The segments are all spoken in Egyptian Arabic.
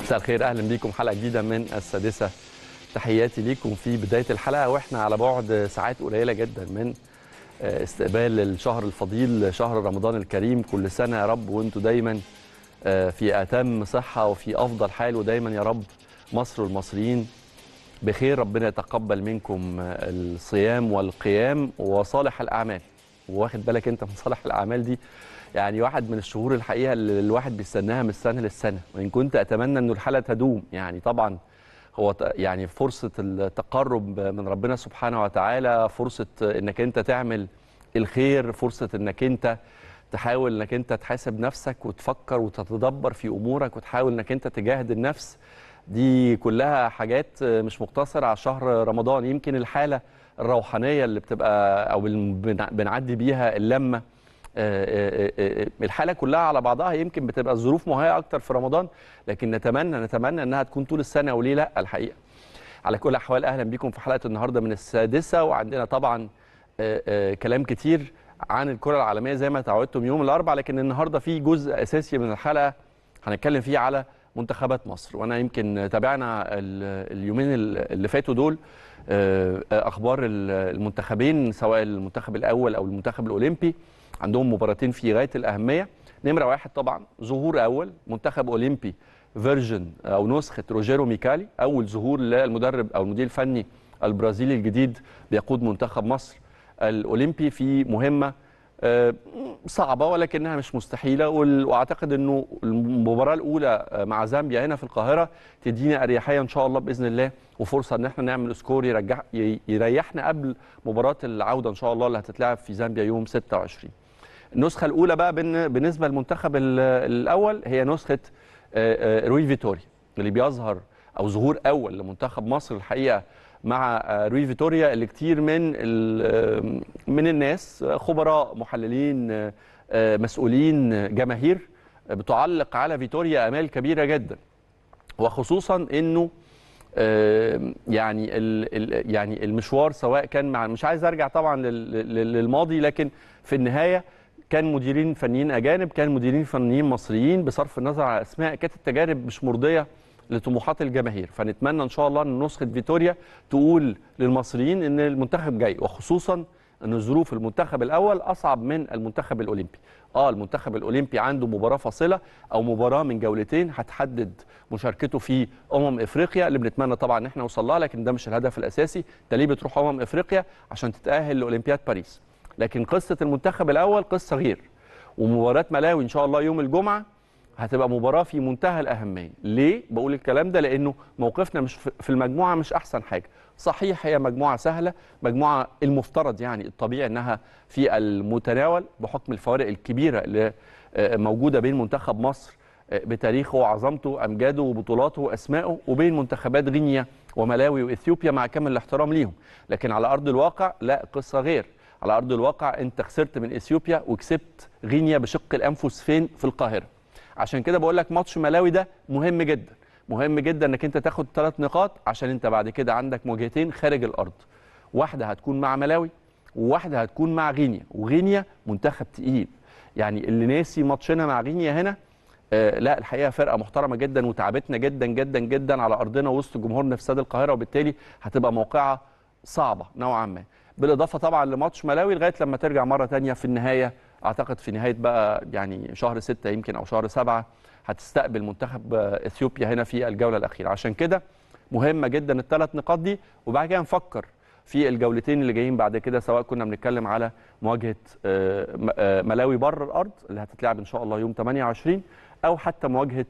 مساء الخير اهلا بيكم حلقه جديده من السادسه تحياتي ليكم في بدايه الحلقه واحنا على بعد ساعات قليله جدا من استقبال الشهر الفضيل شهر رمضان الكريم كل سنه يا رب وانتم دايما في اتم صحه وفي افضل حال ودايما يا رب مصر والمصريين بخير ربنا يتقبل منكم الصيام والقيام وصالح الاعمال واخد بالك انت من صالح الاعمال دي يعني واحد من الشهور الحقيقه اللي الواحد بيستناها من السنه للسنه وان كنت اتمنى انه الحلقه تدوم يعني طبعا هو يعني فرصه التقرب من ربنا سبحانه وتعالى فرصه انك انت تعمل الخير فرصه انك انت تحاول انك انت تحاسب نفسك وتفكر وتتدبر في امورك وتحاول انك انت تجاهد النفس دي كلها حاجات مش مقتصره على شهر رمضان يمكن الحاله الروحانيه اللي بتبقى او بنعدي بيها اللمه الحاله كلها على بعضها يمكن بتبقى الظروف مهيئه اكتر في رمضان لكن نتمنى نتمنى انها تكون طول السنه وليه لا الحقيقه على كل الاحوال اهلا بكم في حلقه النهارده من السادسه وعندنا طبعا كلام كتير عن الكره العالميه زي ما تعودتم يوم الاربعاء لكن النهارده في جزء اساسي من الحلقه هنتكلم فيه على منتخبات مصر وانا يمكن تابعنا اليومين اللي فاتوا دول اخبار المنتخبين سواء المنتخب الاول او المنتخب الاولمبي عندهم مباراتين في غايه الاهميه نمره واحد طبعا ظهور اول منتخب اولمبي فيرجن او نسخه روجيرو ميكالي اول ظهور للمدرب او المدير الفني البرازيلي الجديد بيقود منتخب مصر الاولمبي في مهمه صعبه ولكنها مش مستحيله واعتقد انه المباراه الاولى مع زامبيا هنا في القاهره تدينا اريحيه ان شاء الله باذن الله وفرصه ان احنا نعمل سكور يرجع يريحنا قبل مباراه العوده ان شاء الله اللي هتتلعب في زامبيا يوم 26 النسخه الاولى بقى بالنسبه للمنتخب الاول هي نسخه روي فيتوريا اللي بيظهر او ظهور اول لمنتخب مصر الحقيقه مع روي فيتوريا اللي كتير من من الناس خبراء محللين مسؤولين جماهير بتعلق على فيتوريا امال كبيره جدا وخصوصا انه يعني يعني المشوار سواء كان مع مش عايز ارجع طبعا للماضي لكن في النهايه كان مديرين فنيين اجانب كان مديرين فنيين مصريين بصرف النظر عن اسماء كانت التجارب مش مرضيه لطموحات الجماهير فنتمنى ان شاء الله ان نسخه فيتوريا تقول للمصريين ان المنتخب جاي وخصوصا ان ظروف المنتخب الاول اصعب من المنتخب الاولمبي اه المنتخب الاولمبي عنده مباراه فاصله او مباراه من جولتين هتحدد مشاركته في امم افريقيا اللي بنتمنى طبعا ان احنا نوصل لها لكن ده مش الهدف الاساسي انت ليه بتروح امم افريقيا عشان تتاهل لاولمبياد باريس لكن قصه المنتخب الاول قصه غير ومباراه ملاوي ان شاء الله يوم الجمعه هتبقى مباراه في منتهى الاهميه ليه بقول الكلام ده لانه موقفنا مش في المجموعه مش احسن حاجه صحيح هي مجموعه سهله مجموعه المفترض يعني الطبيعي انها في المتناول بحكم الفوارق الكبيره اللي موجوده بين منتخب مصر بتاريخه وعظمته امجاده وبطولاته واسمائه وبين منتخبات غينيا وملاوي واثيوبيا مع كامل الاحترام ليهم لكن على ارض الواقع لا قصه غير على ارض الواقع انت خسرت من اثيوبيا وكسبت غينيا بشق الانفس فين في القاهره عشان كده بقول لك ماتش ملاوي ده مهم جدا مهم جدا انك انت تاخد ثلاث نقاط عشان انت بعد كده عندك مواجهتين خارج الارض واحده هتكون مع ملاوي وواحده هتكون مع غينيا وغينيا منتخب تقيل يعني اللي ناسي ماتشنا مع غينيا هنا آه لا الحقيقه فرقه محترمه جدا وتعبتنا جدا جدا جدا على ارضنا وسط جمهورنا في استاد القاهره وبالتالي هتبقى موقعه صعبه نوعا ما بالاضافه طبعا لماتش ملاوي لغايه لما ترجع مره ثانيه في النهايه اعتقد في نهايه بقى يعني شهر ستة يمكن او شهر سبعة هتستقبل منتخب اثيوبيا هنا في الجوله الاخيره عشان كده مهمه جدا الثلاث نقاط دي وبعد كده نفكر في الجولتين اللي جايين بعد كده سواء كنا بنتكلم على مواجهه ملاوي بره الارض اللي هتتلعب ان شاء الله يوم 28 او حتى مواجهه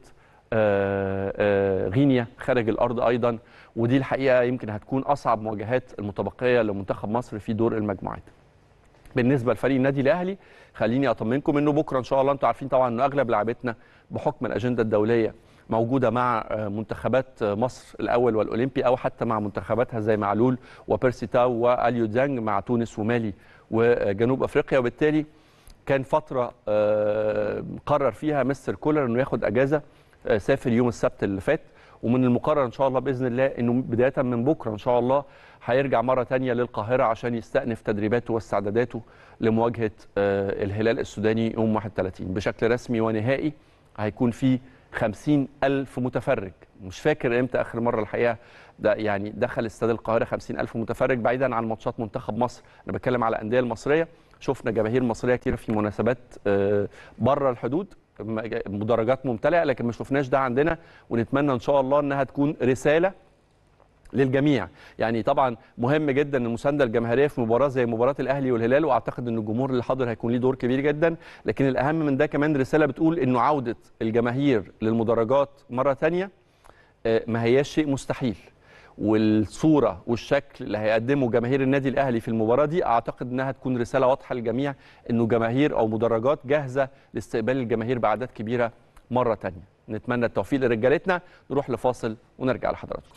غينيا خارج الارض ايضا ودي الحقيقه يمكن هتكون اصعب مواجهات المتبقيه لمنتخب مصر في دور المجموعات. بالنسبه لفريق النادي الاهلي خليني اطمنكم انه بكره ان شاء الله انتم عارفين طبعا ان اغلب لاعبتنا بحكم الاجنده الدوليه موجوده مع منتخبات مصر الاول والاولمبي او حتى مع منتخباتها زي معلول وبيرسي تاو واليو ديانج مع تونس ومالي وجنوب افريقيا وبالتالي كان فتره قرر فيها مستر كولر انه ياخد اجازه سافر يوم السبت اللي فات ومن المقرر ان شاء الله باذن الله انه بدايه من بكره ان شاء الله هيرجع مره ثانيه للقاهره عشان يستأنف تدريباته واستعداداته لمواجهه الهلال السوداني يوم 31 بشكل رسمي ونهائي هيكون في 50 ألف متفرج مش فاكر امتى اخر مره الحقيقه ده يعني دخل استاد القاهره 50 ألف متفرج بعيدا عن ماتشات منتخب مصر انا بتكلم على الانديه المصريه شفنا جماهير مصريه كتير في مناسبات آه، بره الحدود م- مدرجات ممتلئه لكن ما شفناش ده عندنا ونتمنى ان شاء الله انها تكون رساله للجميع يعني طبعا مهم جدا المسانده الجماهيريه في مباراه زي مباراه الاهلي والهلال واعتقد ان الجمهور اللي حاضر هيكون ليه دور كبير جدا لكن الاهم من ده كمان رساله بتقول انه عوده الجماهير للمدرجات مره ثانيه ما هياش شيء مستحيل والصوره والشكل اللي هيقدمه جماهير النادي الاهلي في المباراه دي اعتقد انها تكون رساله واضحه للجميع انه جماهير او مدرجات جاهزه لاستقبال الجماهير باعداد كبيره مره ثانيه نتمنى التوفيق لرجالتنا نروح لفاصل ونرجع لحضراتكم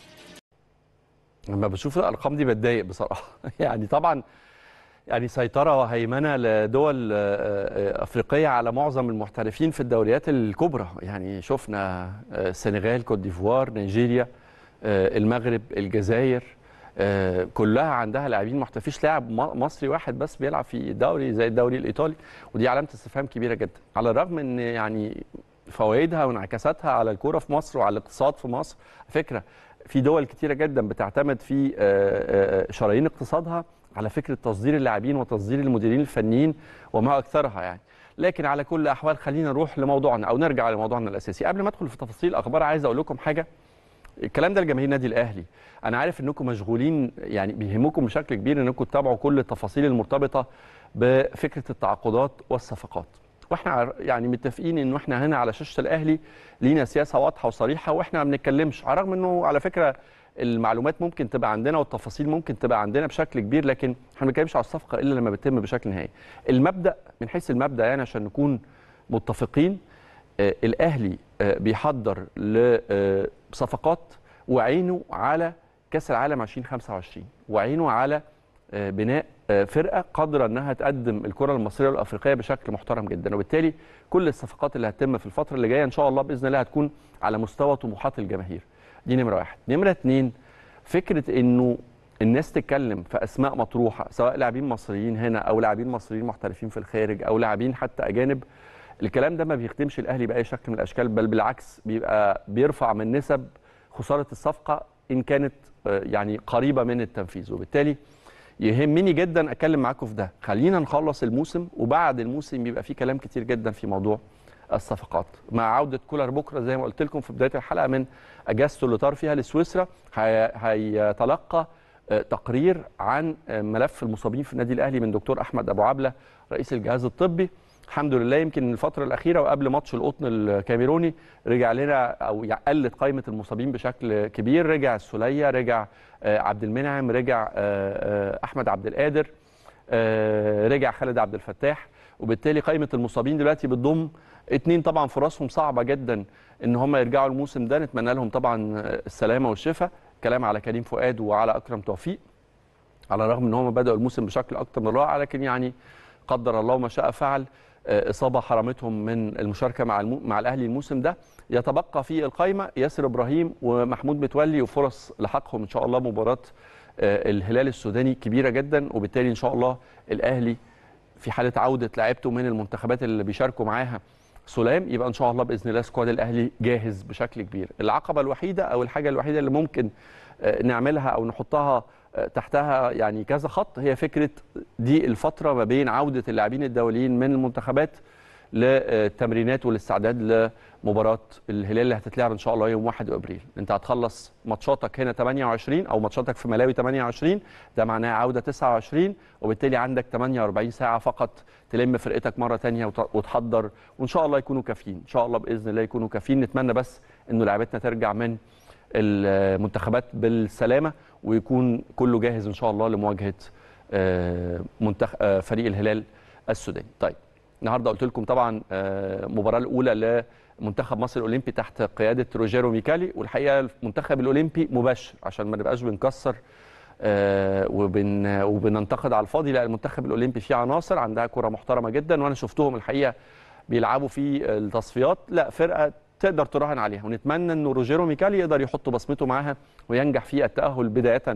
لما بشوف الارقام دي بتضايق بصراحه يعني طبعا يعني سيطره وهيمنه لدول آه، آه، افريقيه على معظم المحترفين في الدوريات الكبرى يعني شفنا آه، السنغال كوت ديفوار نيجيريا آه، المغرب الجزائر آه، كلها عندها لاعبين محترفين فيش لاعب م- مصري واحد بس بيلعب في دوري زي الدوري الايطالي ودي علامه استفهام كبيره جدا على الرغم ان يعني فوائدها وانعكاساتها على الكوره في مصر وعلى الاقتصاد في مصر على فكره في دول كتيره جدا بتعتمد في آه، آه، شرايين اقتصادها على فكره تصدير اللاعبين وتصدير المديرين الفنيين وما اكثرها يعني لكن على كل الاحوال خلينا نروح لموضوعنا او نرجع لموضوعنا الاساسي قبل ما ادخل في تفاصيل الاخبار عايز اقول لكم حاجه الكلام ده لجماهير النادي الاهلي انا عارف انكم مشغولين يعني بيهمكم بشكل كبير انكم تتابعوا كل التفاصيل المرتبطه بفكره التعاقدات والصفقات واحنا عار- يعني متفقين انه احنا هنا على شاشه الاهلي لينا سياسه واضحه وصريحه واحنا ما بنتكلمش على الرغم انه على فكره المعلومات ممكن تبقى عندنا والتفاصيل ممكن تبقى عندنا بشكل كبير لكن احنا ما بنتكلمش على الصفقه الا لما بتتم بشكل نهائي المبدا من حيث المبدا يعني عشان نكون متفقين آه، الاهلي آه، بيحضر لصفقات وعينه على كاس العالم 2025 وعينه على آه، بناء آه، فرقه قادره انها تقدم الكره المصريه والافريقيه بشكل محترم جدا وبالتالي كل الصفقات اللي هتتم في الفتره اللي جايه ان شاء الله باذن الله هتكون على مستوى طموحات الجماهير دي نمره واحد نمره اتنين فكره انه الناس تتكلم في اسماء مطروحه سواء لاعبين مصريين هنا او لاعبين مصريين محترفين في الخارج او لاعبين حتى اجانب الكلام ده ما بيخدمش الاهلي باي شكل من الاشكال بل بالعكس بيبقى بيرفع من نسب خساره الصفقه ان كانت آه، يعني قريبه من التنفيذ وبالتالي يهمني جدا اتكلم معاكم في ده خلينا نخلص الموسم وبعد الموسم يبقى في كلام كتير جدا في موضوع الصفقات مع عوده كولر بكره زي ما قلت لكم في بدايه الحلقه من اجازته اللي طار فيها لسويسرا هي- هيتلقى آه، تقرير عن آه، ملف المصابين في النادي الاهلي من دكتور احمد ابو عبله رئيس الجهاز الطبي الحمد لله يمكن الفتره الاخيره وقبل ماتش القطن الكاميروني رجع لنا او يع- قلت قائمه المصابين بشكل كبير رجع السوليه رجع آه، عبد المنعم رجع آه، آه، احمد عبد القادر آه، رجع خالد عبد الفتاح وبالتالي قائمه المصابين دلوقتي بتضم اتنين طبعا فرصهم صعبه جدا ان هم يرجعوا الموسم ده نتمنى لهم طبعا السلامه والشفاء كلام على كريم فؤاد وعلى اكرم توفيق على الرغم ان هم بداوا الموسم بشكل اكتر من رائع لكن يعني قدر الله ما شاء فعل آه، اصابه حرمتهم من المشاركه مع المو... مع الاهلي الموسم ده يتبقى في القائمه ياسر ابراهيم ومحمود متولي وفرص لحقهم ان شاء الله مباراه آه، الهلال السوداني كبيره جدا وبالتالي ان شاء الله الاهلي في حاله عوده لعيبته من المنتخبات اللي بيشاركوا معاها سلام يبقى ان شاء الله باذن الله سكواد الاهلي جاهز بشكل كبير العقبه الوحيده او الحاجه الوحيده اللي ممكن آه، نعملها او نحطها آه، تحتها يعني كذا خط هي فكره دي الفتره ما بين عوده اللاعبين الدوليين من المنتخبات للتمرينات والاستعداد لمباراه الهلال اللي هتتلعب ان شاء الله يوم 1 ابريل انت هتخلص ماتشاتك هنا 28 او ماتشاتك في ملاوي 28 ده معناه عوده 29 وبالتالي عندك 48 ساعه فقط تلم فرقتك مره ثانيه وتحضر وان شاء الله يكونوا كافيين ان شاء الله باذن الله يكونوا كافيين نتمنى بس انه لعيبتنا ترجع من المنتخبات بالسلامه ويكون كله جاهز ان شاء الله لمواجهه آه، منتخ... آه، فريق الهلال السوداني طيب النهارده قلت لكم طبعا آه، المباراه الاولى لمنتخب مصر الاولمبي تحت قياده روجيرو ميكالي والحقيقه المنتخب الاولمبي مباشر عشان ما نبقاش بنكسر آه، وبن وبننتقد على الفاضي لا المنتخب الاولمبي فيه عناصر عندها كره محترمه جدا وانا شفتهم الحقيقه بيلعبوا في التصفيات لا فرقه تقدر تراهن عليها ونتمنى ان روجيرو ميكالي يقدر يحط بصمته معاها وينجح في التاهل بدايه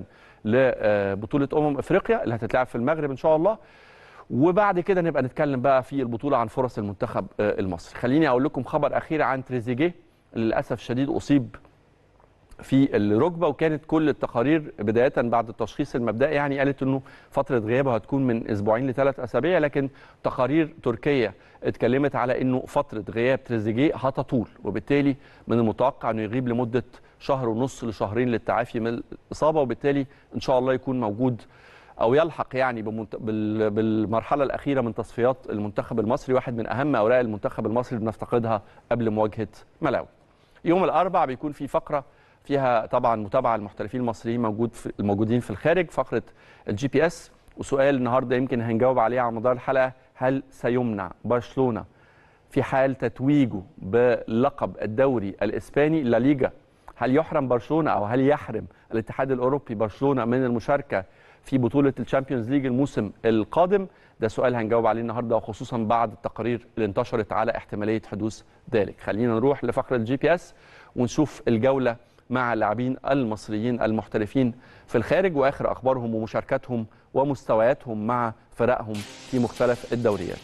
لبطوله امم افريقيا اللي هتتلعب في المغرب ان شاء الله وبعد كده نبقى نتكلم بقى في البطوله عن فرص المنتخب آه، المصري خليني اقول لكم خبر اخير عن تريزيجيه للاسف الشديد اصيب في الركبه وكانت كل التقارير بدايه بعد التشخيص المبدئي يعني قالت انه فتره غيابه هتكون من اسبوعين لثلاث اسابيع لكن تقارير تركيه اتكلمت على انه فتره غياب تريزيجيه هتطول وبالتالي من المتوقع انه يغيب لمده شهر ونص لشهرين للتعافي من الاصابه وبالتالي ان شاء الله يكون موجود او يلحق يعني بمنت... بال... بالمرحله الاخيره من تصفيات المنتخب المصري واحد من اهم اوراق المنتخب المصري اللي بنفتقدها قبل مواجهه ملاوي. يوم الاربعاء بيكون في فقره فيها طبعا متابعه المحترفين المصريين موجود في الموجودين في الخارج فقره الجي بي اس وسؤال النهارده يمكن هنجاوب عليه على مدار الحلقه هل سيمنع برشلونه في حال تتويجه بلقب الدوري الاسباني لا ليجا هل يحرم برشلونه او هل يحرم الاتحاد الاوروبي برشلونه من المشاركه في بطوله الشامبيونز ليج الموسم القادم ده سؤال هنجاوب عليه النهارده وخصوصا بعد التقارير اللي انتشرت على احتماليه حدوث ذلك خلينا نروح لفقره الجي بي اس ونشوف الجوله مع اللاعبين المصريين المحترفين في الخارج واخر اخبارهم ومشاركاتهم ومستوياتهم مع فرقهم في مختلف الدوريات.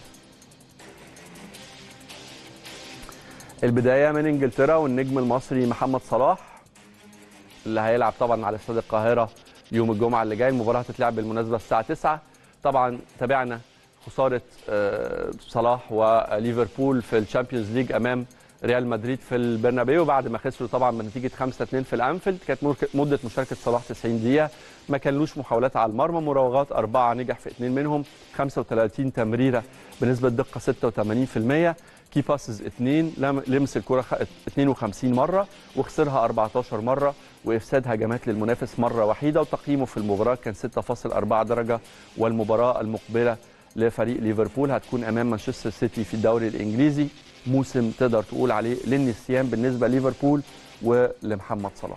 البدايه من انجلترا والنجم المصري محمد صلاح اللي هيلعب طبعا على استاد القاهره يوم الجمعه اللي جاي المباراه هتتلعب بالمناسبه الساعه 9 طبعا تابعنا خساره صلاح وليفربول في الشامبيونز ليج امام ريال مدريد في البرنابيو بعد ما خسروا طبعا بنتيجه 5 2 في الانفيلد كانت مده مشاركه صلاح 90 دقيقه ما كانلوش محاولات على المرمى مراوغات اربعه نجح في اثنين منهم 35 تمريره بنسبه دقه 86% كي باسز اثنين لمس الكره 52 مره وخسرها 14 مره وافساد هجمات للمنافس مره وحيده وتقييمه في المباراه كان 6.4 درجه والمباراه المقبله لفريق ليفربول هتكون امام مانشستر سيتي في الدوري الانجليزي موسم تقدر تقول عليه للنسيان بالنسبه لليفربول ولمحمد صلاح.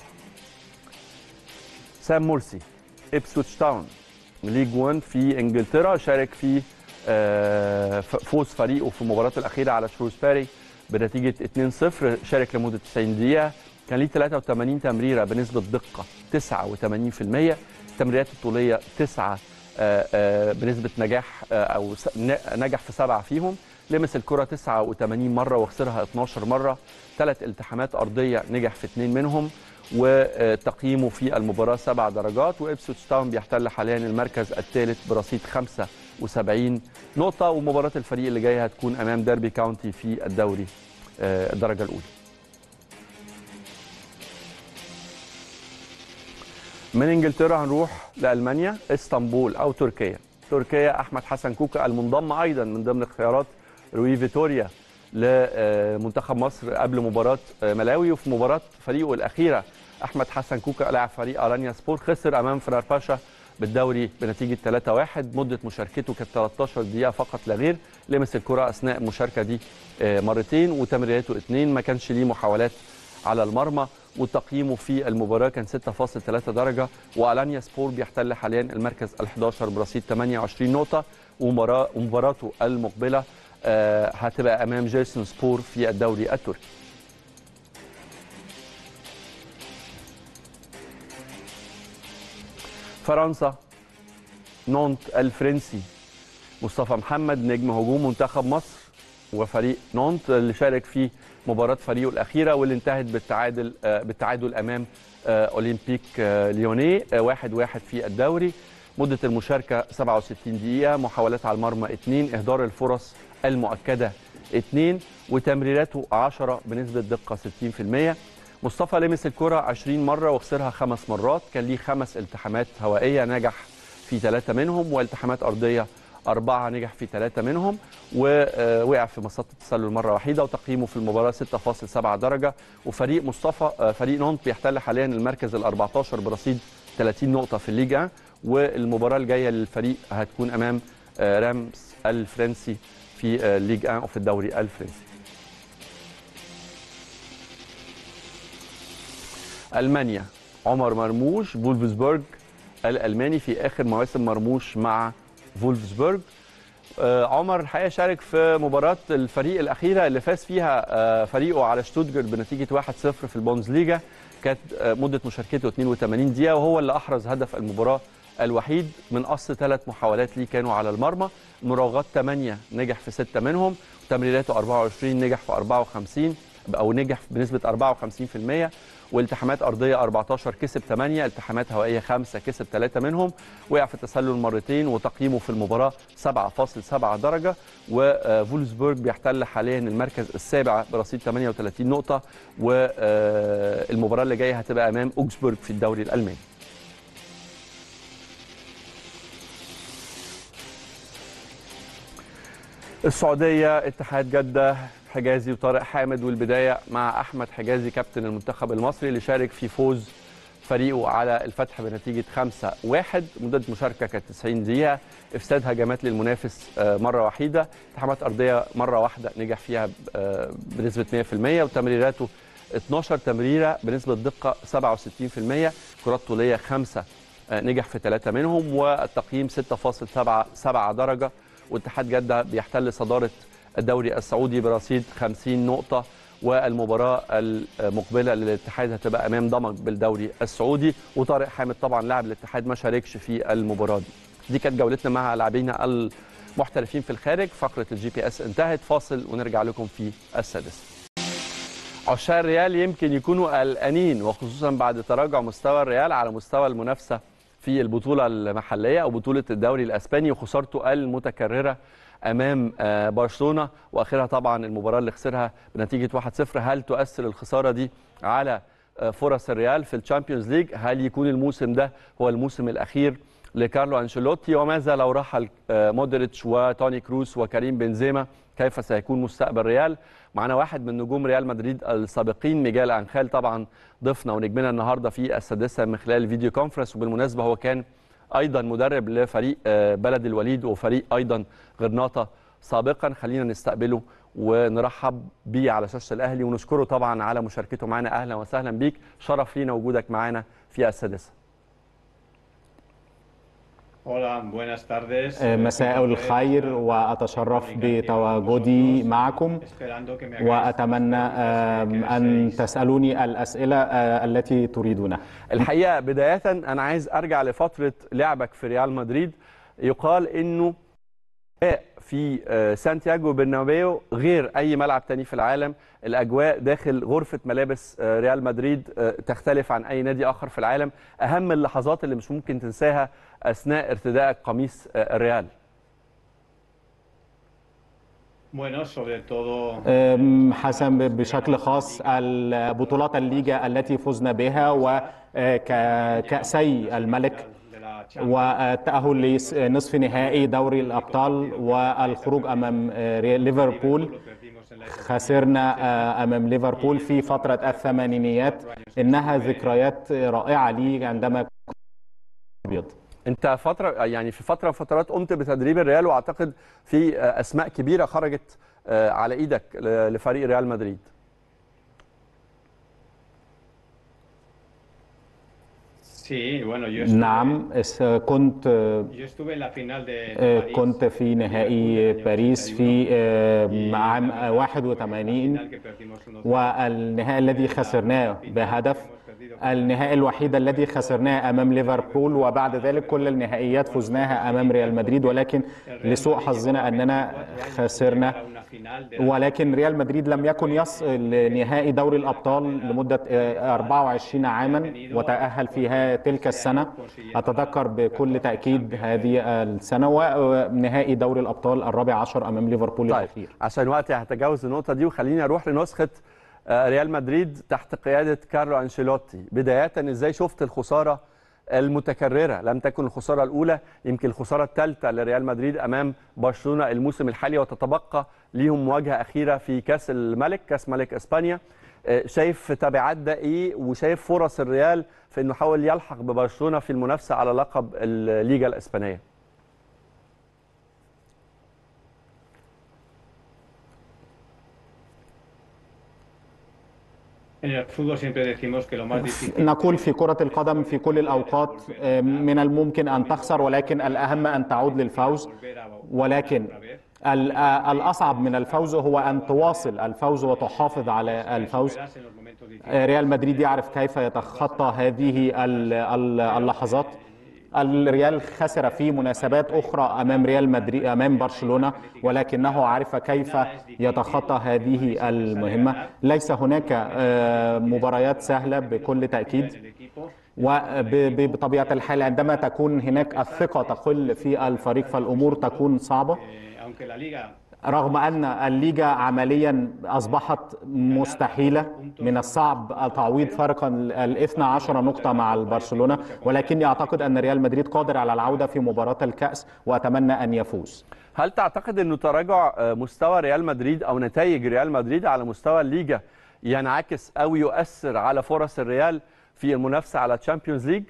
سام مورسي ابسوتش تاون ليج 1 في انجلترا شارك في فوز فريقه في المباراه الاخيره على شروسباري بنتيجه 2-0 شارك لمده 90 دقيقه كان ليه 83 تمريره بنسبه دقه 89% التمريرات الطوليه 9 بنسبه نجاح او نجح في سبعه فيهم لمس الكرة 89 مرة وخسرها 12 مرة ثلاث التحامات أرضية نجح في اثنين منهم وتقييمه في المباراة سبع درجات وإبسوتش تاون بيحتل حاليا المركز الثالث برصيد 75 نقطة ومباراة الفريق اللي جاية هتكون أمام ديربي كاونتي في الدوري الدرجة الأولى من انجلترا هنروح لألمانيا اسطنبول أو تركيا تركيا أحمد حسن كوكا المنضم أيضا من ضمن اختيارات روي فيتوريا لمنتخب مصر قبل مباراة ملاوي وفي مباراة فريقه الأخيرة أحمد حسن كوكا لاعب فريق أرانيا سبور خسر أمام فرار باشا بالدوري بنتيجة 3-1 مدة مشاركته كانت 13 دقيقة فقط لا غير لمس الكرة أثناء المشاركة دي مرتين وتمريراته اثنين ما كانش ليه محاولات على المرمى وتقييمه في المباراة كان 6.3 درجة وألانيا سبور بيحتل حاليا المركز ال11 برصيد 28 نقطة ومباراته المقبلة هتبقى امام جيسون سبور في الدوري التركي فرنسا نونت الفرنسي مصطفى محمد نجم هجوم منتخب مصر وفريق نونت اللي شارك في مباراة فريقه الأخيرة واللي انتهت بالتعادل بالتعادل أمام أولمبيك ليوني واحد واحد في الدوري مدة المشاركة 67 دقيقة محاولات على المرمى 2 إهدار الفرص المؤكدة 2 وتمريراته 10 بنسبة دقة 60% مصطفى لمس الكرة 20 مرة وخسرها خمس مرات كان ليه خمس التحامات هوائية نجح في ثلاثة منهم والتحامات أرضية أربعة نجح في ثلاثة منهم ووقع في مسطة التسلل مرة واحدة وتقييمه في المباراة 6.7 درجة وفريق مصطفى فريق نونت بيحتل حاليا المركز ال 14 برصيد 30 نقطة في الليجا والمباراة الجاية للفريق هتكون أمام رامس الفرنسي في ليج 1 وفي الدوري الفرنسي ألمانيا عمر مرموش فولفسبورج الألماني في آخر مواسم مرموش مع فولفسبورج عمر الحقيقه شارك في مباراه الفريق الاخيره اللي فاز فيها فريقه على شتوتجارت بنتيجه 1-0 في البوندسليجا كانت مده مشاركته 82 دقيقه وهو اللي احرز هدف المباراه الوحيد من اصل ثلاث محاولات ليه كانوا على المرمى مراوغات 8 نجح في 6 منهم تمريراته 24 نجح في 54 او نجح بنسبه 54% والتحامات ارضيه 14 كسب 8 التحامات هوائيه 5 كسب 3 منهم وقع في التسلل مرتين وتقييمه في المباراه 7.7 درجه وفولسبورج بيحتل حاليا المركز السابع برصيد 38 نقطه والمباراه اللي جايه هتبقى امام اوكسبورج في الدوري الالماني السعوديه اتحاد جده حجازي وطارق حامد والبدايه مع احمد حجازي كابتن المنتخب المصري اللي شارك في فوز فريقه على الفتح بنتيجه 5-1 مده مشاركه كانت 90 دقيقه افساد هجمات للمنافس مره وحيده التحامات ارضيه مره واحده نجح فيها بنسبه 100% وتمريراته 12 تمريره بنسبه دقه 67% كرات طوليه 5 نجح في ثلاثه منهم والتقييم 6.77 درجه واتحاد جده بيحتل صداره الدوري السعودي برصيد 50 نقطة والمباراة المقبلة للاتحاد هتبقى أمام ضمك بالدوري السعودي وطارق حامد طبعا لاعب الاتحاد ما شاركش في المباراة دي دي كانت جولتنا مع لاعبينا المحترفين في الخارج فقرة الجي بي اس انتهت فاصل ونرجع لكم في السادسة عشاق الريال يمكن يكونوا قلقانين وخصوصا بعد تراجع مستوى الريال على مستوى المنافسة في البطولة المحلية أو بطولة الدوري الأسباني وخسارته المتكررة امام برشلونه واخرها طبعا المباراه اللي خسرها بنتيجه 1-0 هل تؤثر الخساره دي على فرص الريال في الشامبيونز ليج هل يكون الموسم ده هو الموسم الاخير لكارلو انشيلوتي وماذا لو رحل مودريتش وتوني كروس وكريم بنزيما كيف سيكون مستقبل ريال معنا واحد من نجوم ريال مدريد السابقين ميجال انخال طبعا ضيفنا ونجمنا النهارده في السادسه من خلال الفيديو كونفرنس وبالمناسبه هو كان ايضا مدرب لفريق بلد الوليد وفريق ايضا غرناطه سابقا خلينا نستقبله ونرحب بيه على شاشه الاهلي ونشكره طبعا على مشاركته معنا اهلا وسهلا بيك شرف لينا وجودك معنا في السادسه مساء الخير وأتشرف بتواجدي معكم وأتمنى أن تسألوني الأسئلة التي تريدونها الحقيقة بداية أنا عايز أرجع لفترة لعبك في ريال مدريد يقال أنه في سانتياغو برنابيو غير أي ملعب تاني في العالم الأجواء داخل غرفة ملابس ريال مدريد تختلف عن أي نادي آخر في العالم أهم اللحظات اللي مش ممكن تنساها اثناء ارتدائك قميص الريال حسن بشكل خاص البطولات الليجا التي فزنا بها وكأسي الملك والتأهل لنصف نهائي دوري الأبطال والخروج أمام ليفربول خسرنا امام ليفربول في فتره الثمانينيات انها ذكريات رائعه لي عندما ابيض انت فتره يعني في فتره فترات قمت بتدريب الريال واعتقد في اسماء كبيره خرجت على ايدك لفريق ريال مدريد نعم كنت كنت في نهائي باريس في عام 81 والنهائي الذي خسرناه بهدف النهائي الوحيد الذي خسرناه امام ليفربول وبعد ذلك كل النهائيات فزناها امام ريال مدريد ولكن لسوء حظنا اننا خسرنا ولكن ريال مدريد لم يكن يصل لنهائي دوري الابطال لمده 24 عاما وتاهل فيها تلك السنه اتذكر بكل تاكيد هذه السنه ونهائي دوري الابطال الرابع عشر امام ليفربول طيب الاخير عشان وقتي هتجاوز النقطه دي وخليني اروح لنسخه ريال مدريد تحت قياده كارلو انشيلوتي بدايه ازاي شفت الخساره المتكرره لم تكن الخساره الاولى يمكن الخساره الثالثه لريال مدريد امام برشلونه الموسم الحالي وتتبقى ليهم مواجهه اخيره في كاس الملك كاس ملك اسبانيا شايف تبعات ده ايه وشايف فرص الريال في انه يحاول يلحق ببرشلونه في المنافسه على لقب الليجا الاسبانيه نقول في كرة القدم في كل الأوقات من الممكن أن تخسر ولكن الأهم أن تعود للفوز ولكن الأصعب من الفوز هو أن تواصل الفوز وتحافظ على الفوز ريال مدريد يعرف كيف يتخطى هذه اللحظات الريال خسر في مناسبات اخرى امام ريال مدريد امام برشلونه ولكنه عرف كيف يتخطى هذه المهمه ليس هناك آه، مباريات سهله بكل تاكيد وبطبيعه الحال عندما تكون هناك الثقه تقل في الفريق فالامور تكون صعبه رغم ان الليجا عمليا اصبحت مستحيله من الصعب تعويض فرق ال 12 نقطه مع البرشلونه ولكني اعتقد ان ريال مدريد قادر على العوده في مباراه الكاس واتمنى ان يفوز هل تعتقد انه تراجع آه، مستوى ريال مدريد او نتائج ريال مدريد على مستوى الليجا ينعكس او يؤثر على فرص الريال في المنافسه على تشامبيونز ليج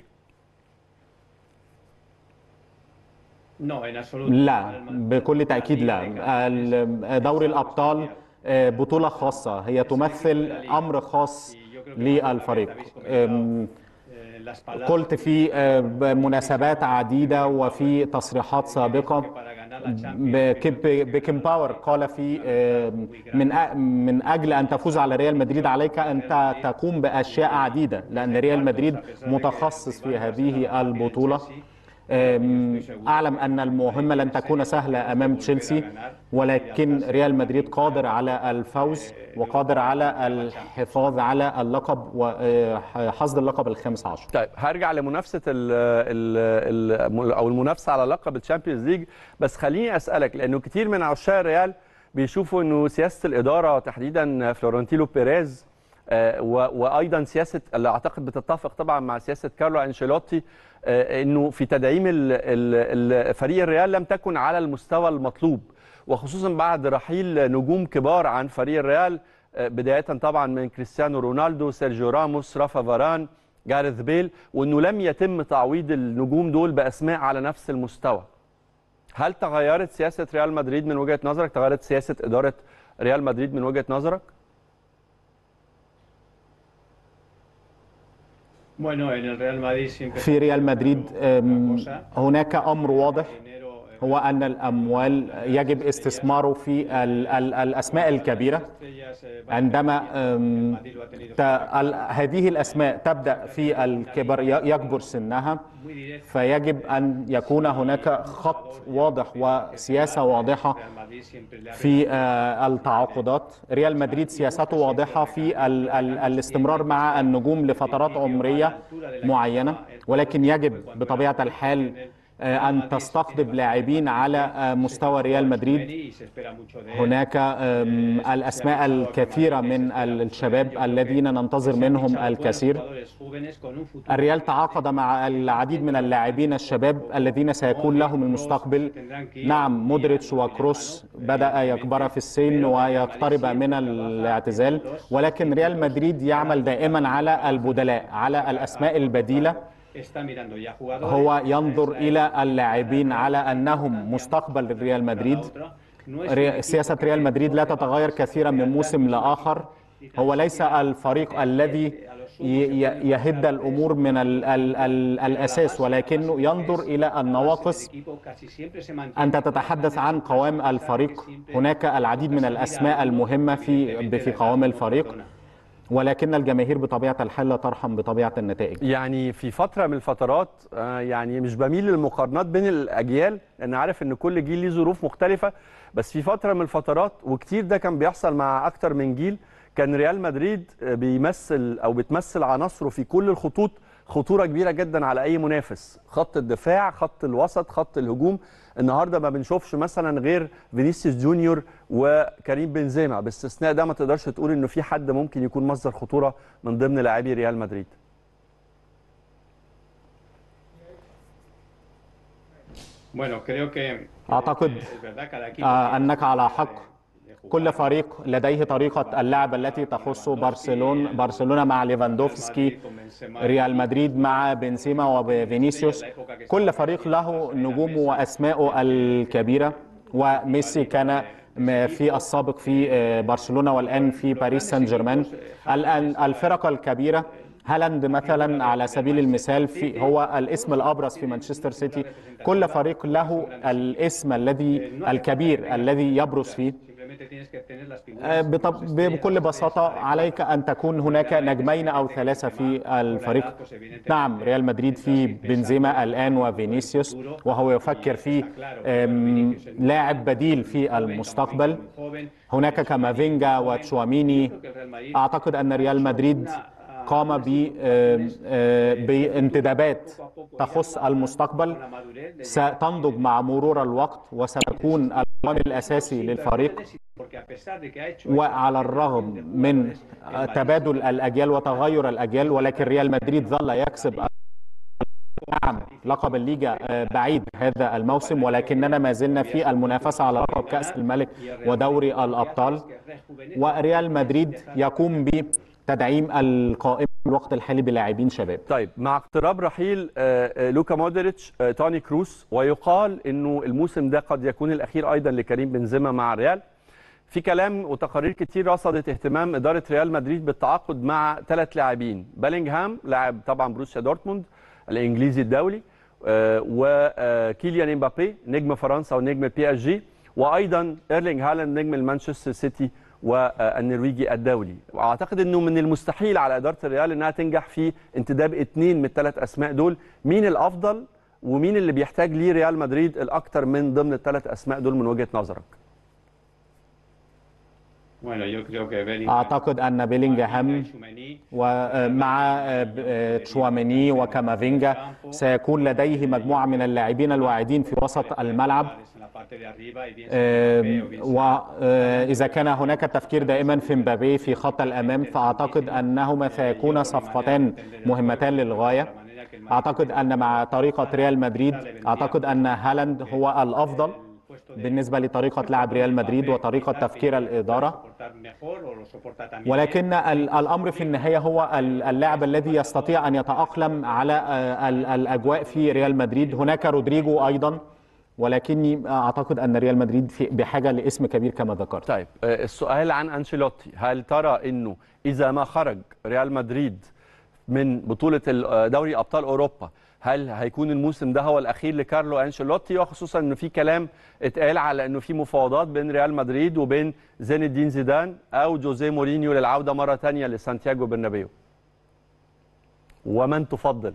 لا بكل تأكيد لا ال- دوري الأبطال آه، بطولة خاصة هي تمثل أمر خاص للفريق أم، قلت في آه، مناسبات عديدة وفي تصريحات سابقة بكيب- بيكن باور قال في آه، من أ- من اجل ان تفوز على ريال مدريد عليك ان ت- تقوم باشياء عديده لان ريال مدريد متخصص في هذه البطوله أم، اعلم ان المهمه لن تكون سهله امام تشيلسي ولكن ريال مدريد قادر على الفوز وقادر على الحفاظ على اللقب وحصد اللقب الخامس عشر طيب هرجع لمنافسه ال ال ال او المنافسه على لقب الشامبيونز ليج بس خليني اسالك لانه كتير من عشاق الريال بيشوفوا انه سياسه الاداره تحديدا فلورنتينو بيريز آه، و- وايضا سياسه اللي اعتقد بتتفق طبعا مع سياسه كارلو انشيلوتي آه، انه في تدعيم ال- ال- ال- فريق الريال لم تكن على المستوى المطلوب وخصوصا بعد رحيل نجوم كبار عن فريق الريال آه، بدايه طبعا من كريستيانو رونالدو سيرجيو راموس رافا فاران جاريث بيل وانه لم يتم تعويض النجوم دول باسماء على نفس المستوى هل تغيرت سياسه ريال مدريد من وجهه نظرك تغيرت سياسه اداره ريال مدريد من وجهه نظرك في ريال مدريد أم، هناك امر واضح هو ان الاموال يجب استثماره في ال ال الاسماء الكبيره عندما أم، ت- ال- هذه الاسماء تبدا في الكبر ي- يكبر سنها فيجب ان يكون هناك خط واضح وسياسه واضحه في آه، التعاقدات ريال مدريد سياسته واضحة في ال ال الاستمرار مع النجوم لفترات عمرية معينة ولكن يجب بطبيعة الحال آه، أن تستقطب لاعبين على آه، مستوى ريال مدريد هناك آم، الأسماء الكثيرة من الشباب الذين ننتظر منهم الكثير الريال تعاقد مع العديد من اللاعبين الشباب الذين سيكون لهم المستقبل نعم مودريتش وكروس بدأ يكبر في السن ويقترب من الاعتزال ولكن ريال مدريد يعمل دائما على البدلاء على الأسماء البديلة هو ينظر إلى اللاعبين على أنهم مستقبل ريال مدريد ري- سياسة ريال مدريد لا تتغير كثيرا من موسم لآخر هو ليس الفريق الذي ي- ي- يهد الأمور من ال ال ال الأساس ولكنه ينظر إلى النواقص أنت تتحدث عن قوام الفريق هناك العديد من الأسماء المهمة في في قوام الفريق ولكن الجماهير بطبيعة الحال لا ترحم بطبيعة النتائج يعني في فتره من الفترات آه، يعني مش بميل للمقارنات بين الاجيال لان عارف ان كل جيل ليه ظروف مختلفه بس في فتره من الفترات وكتير ده كان بيحصل مع اكتر من جيل كان ريال مدريد آه، بيمثل او بتمثل عناصره في كل الخطوط خطوره كبيره جدا على اي منافس خط الدفاع خط الوسط خط الهجوم النهارده ما بنشوفش مثلا غير فينيسيوس جونيور وكريم بنزيما باستثناء ده ما تقدرش تقول انه في حد ممكن يكون مصدر خطوره من ضمن لاعبي ريال مدريد أعتقد آه، أنك على حق كل فريق لديه طريقة اللعب التي تخص برشلونة برشلونة مع ليفاندوفسكي ريال مدريد مع بنزيما وفينيسيوس كل فريق له نجومه وأسماءه الكبيرة وميسي كان م- في السابق في آه، برشلونة والآن في باريس سان جيرمان الآن الفرق الكبيرة هالاند مثلا على سبيل المثال في هو الاسم الابرز في مانشستر سيتي كل فريق له الاسم الذي الكبير الذي يبرز فيه آه، بطب- بكل بساطة عليك أن تكون هناك نجمين أو ثلاثة في الفريق نعم ريال مدريد في بنزيما الآن وفينيسيوس وهو يفكر في آم، لاعب بديل في المستقبل هناك كامافينجا وتشواميني أعتقد أن ريال مدريد قام ب- آم، آه، بانتدابات تخص المستقبل ستنضج مع مرور الوقت وستكون العامل الأساسي للفريق وعلى الرغم من تبادل الأجيال وتغير الأجيال ولكن ريال مدريد ظل يكسب نعم لقب الليجا آه، بعيد هذا الموسم ولكننا ما زلنا في المنافسة على لقب كأس الملك ودوري الأبطال وريال مدريد يقوم بتدعيم القائمة في الوقت الحالي بلاعبين شباب طيب مع اقتراب رحيل آه، آه، لوكا مودريتش آه، توني كروس ويقال انه الموسم ده قد يكون الاخير ايضا لكريم بنزيما مع ريال في كلام وتقارير كتير رصدت اهتمام اداره ريال مدريد بالتعاقد مع ثلاث لاعبين بيلينغهام لاعب طبعا بروسيا دورتموند الانجليزي الدولي آه، وكيليان امبابي نجم فرنسا ونجم البي اس جي وايضا ايرلينج هالاند نجم المانشستر سيتي والنرويجي الدولي واعتقد انه من المستحيل على اداره الريال انها تنجح في انتداب اثنين من الثلاث اسماء دول مين الافضل ومين اللي بيحتاج ليه ريال مدريد الاكثر من ضمن الثلاث اسماء دول من وجهه نظرك أعتقد أن بيلينغهام ومع تشواميني وكامافينجا سيكون لديه مجموعة من اللاعبين الواعدين في وسط الملعب وإذا كان هناك تفكير دائما في مبابي في خط الأمام فأعتقد أنهما سيكون صفقتان مهمتان للغاية أعتقد أن مع طريقة ريال مدريد أعتقد أن هالاند هو الأفضل بالنسبة لطريقة لعب ريال مدريد وطريقة تفكير الإدارة ولكن ال- الأمر في النهاية هو ال- اللاعب الذي يستطيع أن يتأقلم على آه، ال- الأجواء في ريال مدريد هناك رودريجو أيضا ولكني أعتقد أن ريال مدريد في- بحاجة لاسم كبير كما ذكرت طيب آه، السؤال عن انشيلوتي هل ترى انه اذا ما خرج ريال مدريد من بطوله ال- آه، دوري ابطال اوروبا هل هيكون الموسم ده هو الاخير لكارلو انشيلوتي وخصوصا انه في كلام اتقال على انه في مفاوضات بين ريال مدريد وبين زين الدين زيدان او جوزيه مورينيو للعوده مره ثانيه لسانتياغو برنابيو ومن تفضل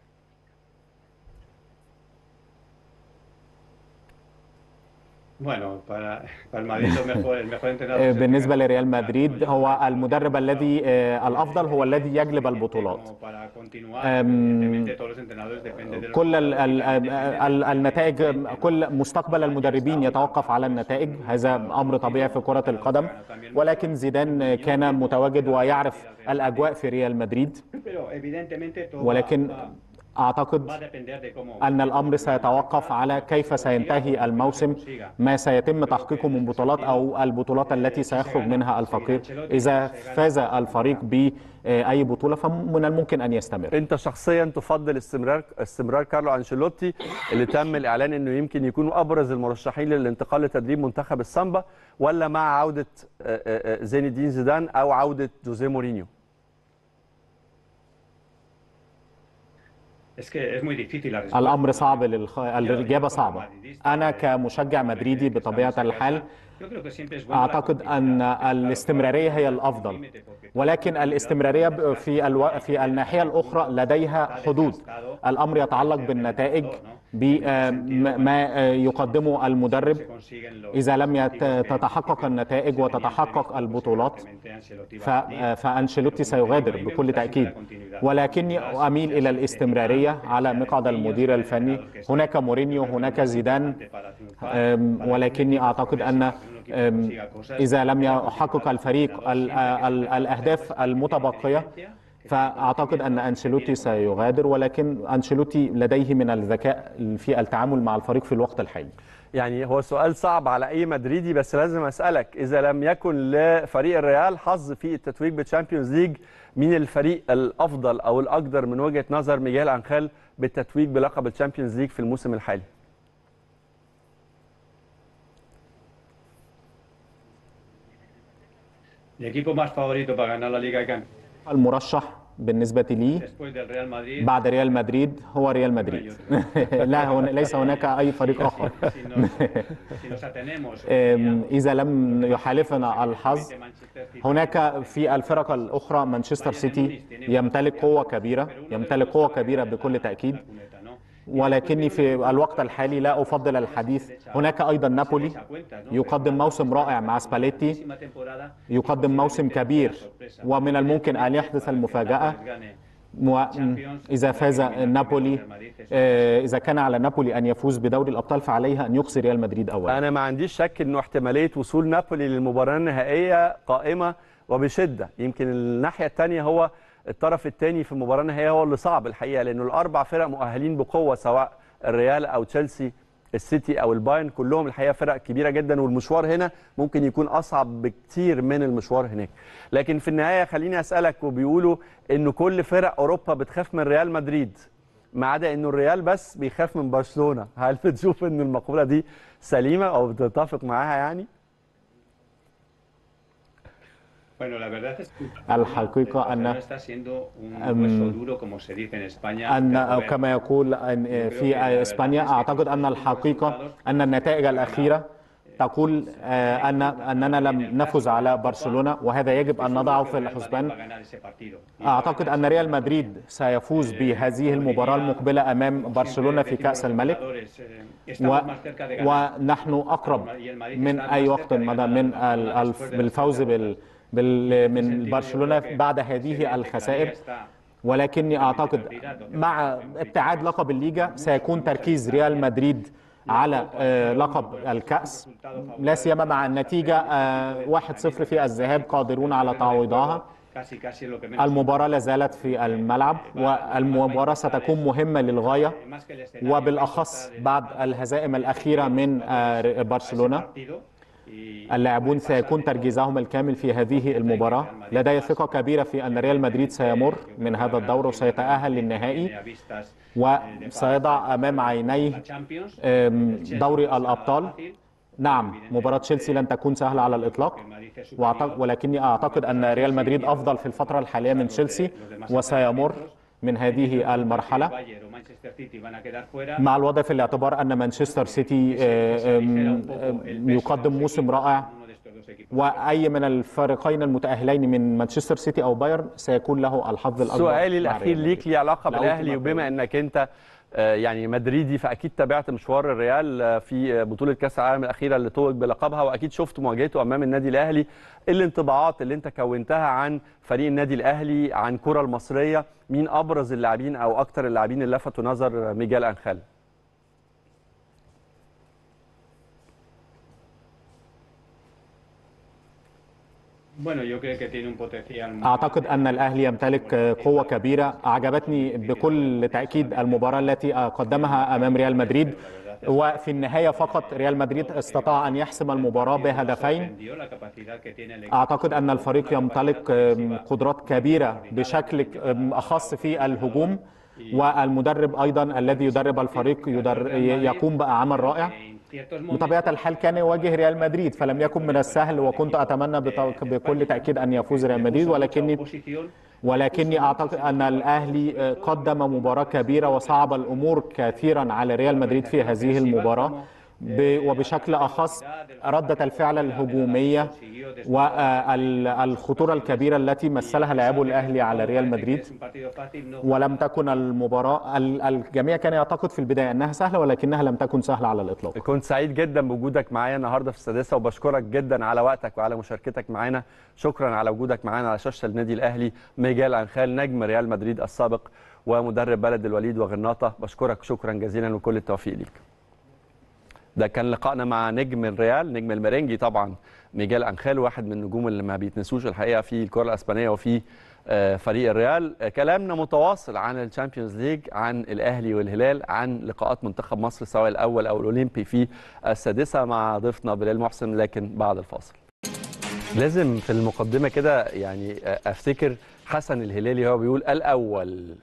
آه، بالنسبة لريال مدريد هو المدرب الذي آه، الأفضل هو الذي يجلب البطولات أم، كل ال ال ال النتائج كل مستقبل المدربين يتوقف على النتائج هذا امر طبيعي في كره القدم ولكن زيدان كان متواجد ويعرف الاجواء في ريال مدريد ولكن اعتقد ان الامر سيتوقف على كيف سينتهي الموسم ما سيتم تحقيقه من بطولات او البطولات التي سيخرج منها الفقير اذا فاز الفريق باي بطوله فمن الممكن ان يستمر انت شخصيا تفضل استمرار استمرار كارلو انشيلوتي اللي تم الاعلان انه يمكن يكونوا ابرز المرشحين للانتقال لتدريب منتخب السامبا ولا مع عوده آه، آه، آه، زين الدين زيدان او عوده جوزيه مورينيو الامر صعب للخ... الاجابه صعبه انا كمشجع مدريدي بطبيعه الحال اعتقد ان الاستمراريه هي الافضل ولكن الاستمراريه ب- في الو... في الناحيه الاخرى لديها حدود الامر يتعلق بالنتائج بما يقدمه المدرب اذا لم يت- تتحقق النتائج وتتحقق البطولات ف... فانشيلوتي سيغادر بكل تاكيد ولكني اميل الى الاستمراريه على مقعد المدير الفني هناك مورينيو هناك زيدان أم، ولكني اعتقد ان أم، اذا لم يحقق الفريق ال- ال- الاهداف المتبقيه فاعتقد ان انشيلوتي سيغادر ولكن انشيلوتي لديه من الذكاء في التعامل مع الفريق في الوقت الحالي يعني هو سؤال صعب على اي مدريدي بس لازم اسالك اذا لم يكن لفريق الريال حظ في التتويج بالتشامبيونز ليج مين الفريق الافضل او الاقدر من وجهه نظر ميغيل انخيل بالتتويج بلقب التشامبيونز ليج في الموسم الحالي Mi equipo más favorito para ganar la Liga de Campeones. المرشح بالنسبة لي después del Real Madrid. بعد ريال مدريد هو ريال مدريد لا هو ليس هناك أي فريق آخر Si nos, si nos atenemos أم، إذا لم يحالفنا الحظ de Manchester City, هناك في الفرق الأخرى مانشستر سيتي يمتلك قوة كبيرة يمتلك قوة كبيرة بكل تأكيد cuneta, ¿no? ولكني في الوقت الحالي لا أفضل الحديث هناك أيضا نابولي Esa cuenta, ¿no? يقدم موسم رائع مع سباليتي Próxima temporada يقدم موسم كبير ومن الممكن أن يحدث المفاجأة gane وإذا فاز نابولي آه، إذا كان على نابولي أن يفوز بدوري الأبطال فعليها أن يخسر ريال مدريد أولا انا ما عنديش شك انه احتماليه وصول نابولي للمباراه النهائيه قائمه وبشده يمكن الناحيه الثانيه هو الطرف الثاني في المباراه النهائيه هو اللي صعب الحقيقه لانه الاربع فرق مؤهلين بقوه سواء الريال او تشيلسي السيتي او البايرن كلهم الحقيقه فرق كبيره جدا والمشوار هنا ممكن يكون اصعب بكتير من المشوار هناك لكن في النهايه خليني اسالك وبيقولوا انه كل فرق اوروبا بتخاف من ريال مدريد ما عدا انه الريال بس بيخاف من برشلونه هل بتشوف ان المقوله دي سليمه او بتتفق معاها يعني Bueno, la verdad es que الحقيقة أن- Barcelona está siendo un أم- hueso duro, como se dice en España. أن de أو roer. كما يقول أن في إسبانيا أعتقد أن الحقيقة أن النتائج الأخيرة تقول آه، أن أننا لم نفز على برشلونة وهذا يجب أن نضعه في الحسبان Va a ganar ese partido. أعتقد أن ريال مدريد سيفوز بهذه المباراة المقبلة أمام برشلونة في كأس الملك و... ونحن أقرب من أي وقت مضى من ال- الف- بالفوز بال... بال... من برشلونة بعد هذه الخسائر ولكني أعتقد مع ابتعاد لقب الليجا سيكون تركيز ريال مدريد على آه، لقب الكأس لا سيما مع النتيجة آه، 1-0 في الذهاب قادرون على تعويضها المباراة لا زالت في الملعب والمباراة ستكون مهمة للغاية وبالأخص بعد الهزائم الأخيرة من آه، برشلونة اللاعبون سيكون تركيزهم الكامل في هذه المباراة لدي ثقة كبيرة في أن ريال مدريد سيمر من هذا الدور وسيتأهل للنهائي وسيضع أمام عينيه آم، دوري الأبطال نعم مباراة تشيلسي لن تكون سهلة على الإطلاق وأعتقد ولكني أعتقد أن ريال مدريد أفضل في الفترة الحالية من تشيلسي وسيمر من هذه المرحلة مع الوضع في الاعتبار أن مانشستر سيتي آه، آم، آم، يقدم موسم رائع وأي من الفريقين المتأهلين من مانشستر سيتي أو بايرن سيكون له الحظ الأكبر سؤالي مع الاخير ريال ليك مدريد. ليه علاقه لا بالاهلي أوتي وبما مقبول. انك انت آه، يعني مدريدي فاكيد تابعت مشوار الريال آه، في آه، بطوله كاس العالم الاخيره اللي توج بلقبها واكيد شفت مواجهته امام النادي الاهلي إيه الانطباعات اللي انت كونتها عن فريق النادي الاهلي عن الكره المصريه مين ابرز اللاعبين او اكتر اللاعبين اللي لفتوا نظر ميجال انخيل أعتقد أعتقد أن الأهلي يمتلك قوة كبيرة أعجبتني بكل تأكيد المباراة التي قدمها أمام ريال مدريد وفي النهاية فقط ريال مدريد استطاع أن يحسم المباراة بهدفين أعتقد أن الفريق يمتلك قدرات كبيرة بشكل أخص في الهجوم والمدرب أيضا الذي يدرب الفريق يدر يقوم بعمل رائع بطبيعة الحال كان يواجه ريال مدريد فلم يكن من السهل وكنت أتمنى بط- بكل تأكيد أن يفوز ريال مدريد ولكني ولكني أعتقد أن الأهلي قدم مباراة كبيرة وصعب الأمور كثيرا على ريال مدريد في هذه المباراة ب- وبشكل أخص ردة الفعل الهجومية والخطورة الكبيرة التي مثلها لاعبو الأهلي على ريال مدريد ولم تكن المباراة ال- الجميع كان يعتقد في البداية أنها سهلة ولكنها لم تكن سهلة على الإطلاق كنت سعيد جدا بوجودك معايا النهارده في السادسه وبشكرك جدا على وقتك وعلى مشاركتك معانا شكرا على وجودك معانا على شاشه النادي الاهلي ميجال انخال نجم ريال مدريد السابق ومدرب بلد الوليد وغرناطه بشكرك شكرا جزيلا وكل التوفيق ليك ده كان لقائنا مع نجم الريال نجم المرنجي طبعا ميجال انخال واحد من النجوم اللي ما بيتنسوش الحقيقه في الكره الاسبانيه وفي آه، فريق الريال آه، كلامنا متواصل عن الشامبيونز ليج عن الاهلي والهلال عن لقاءات منتخب مصر سواء الاول او الاولمبي في السادسه مع ضيفنا بلال محسن لكن بعد الفاصل لازم في المقدمه كده يعني آه، افتكر حسن الهلالي هو بيقول الاول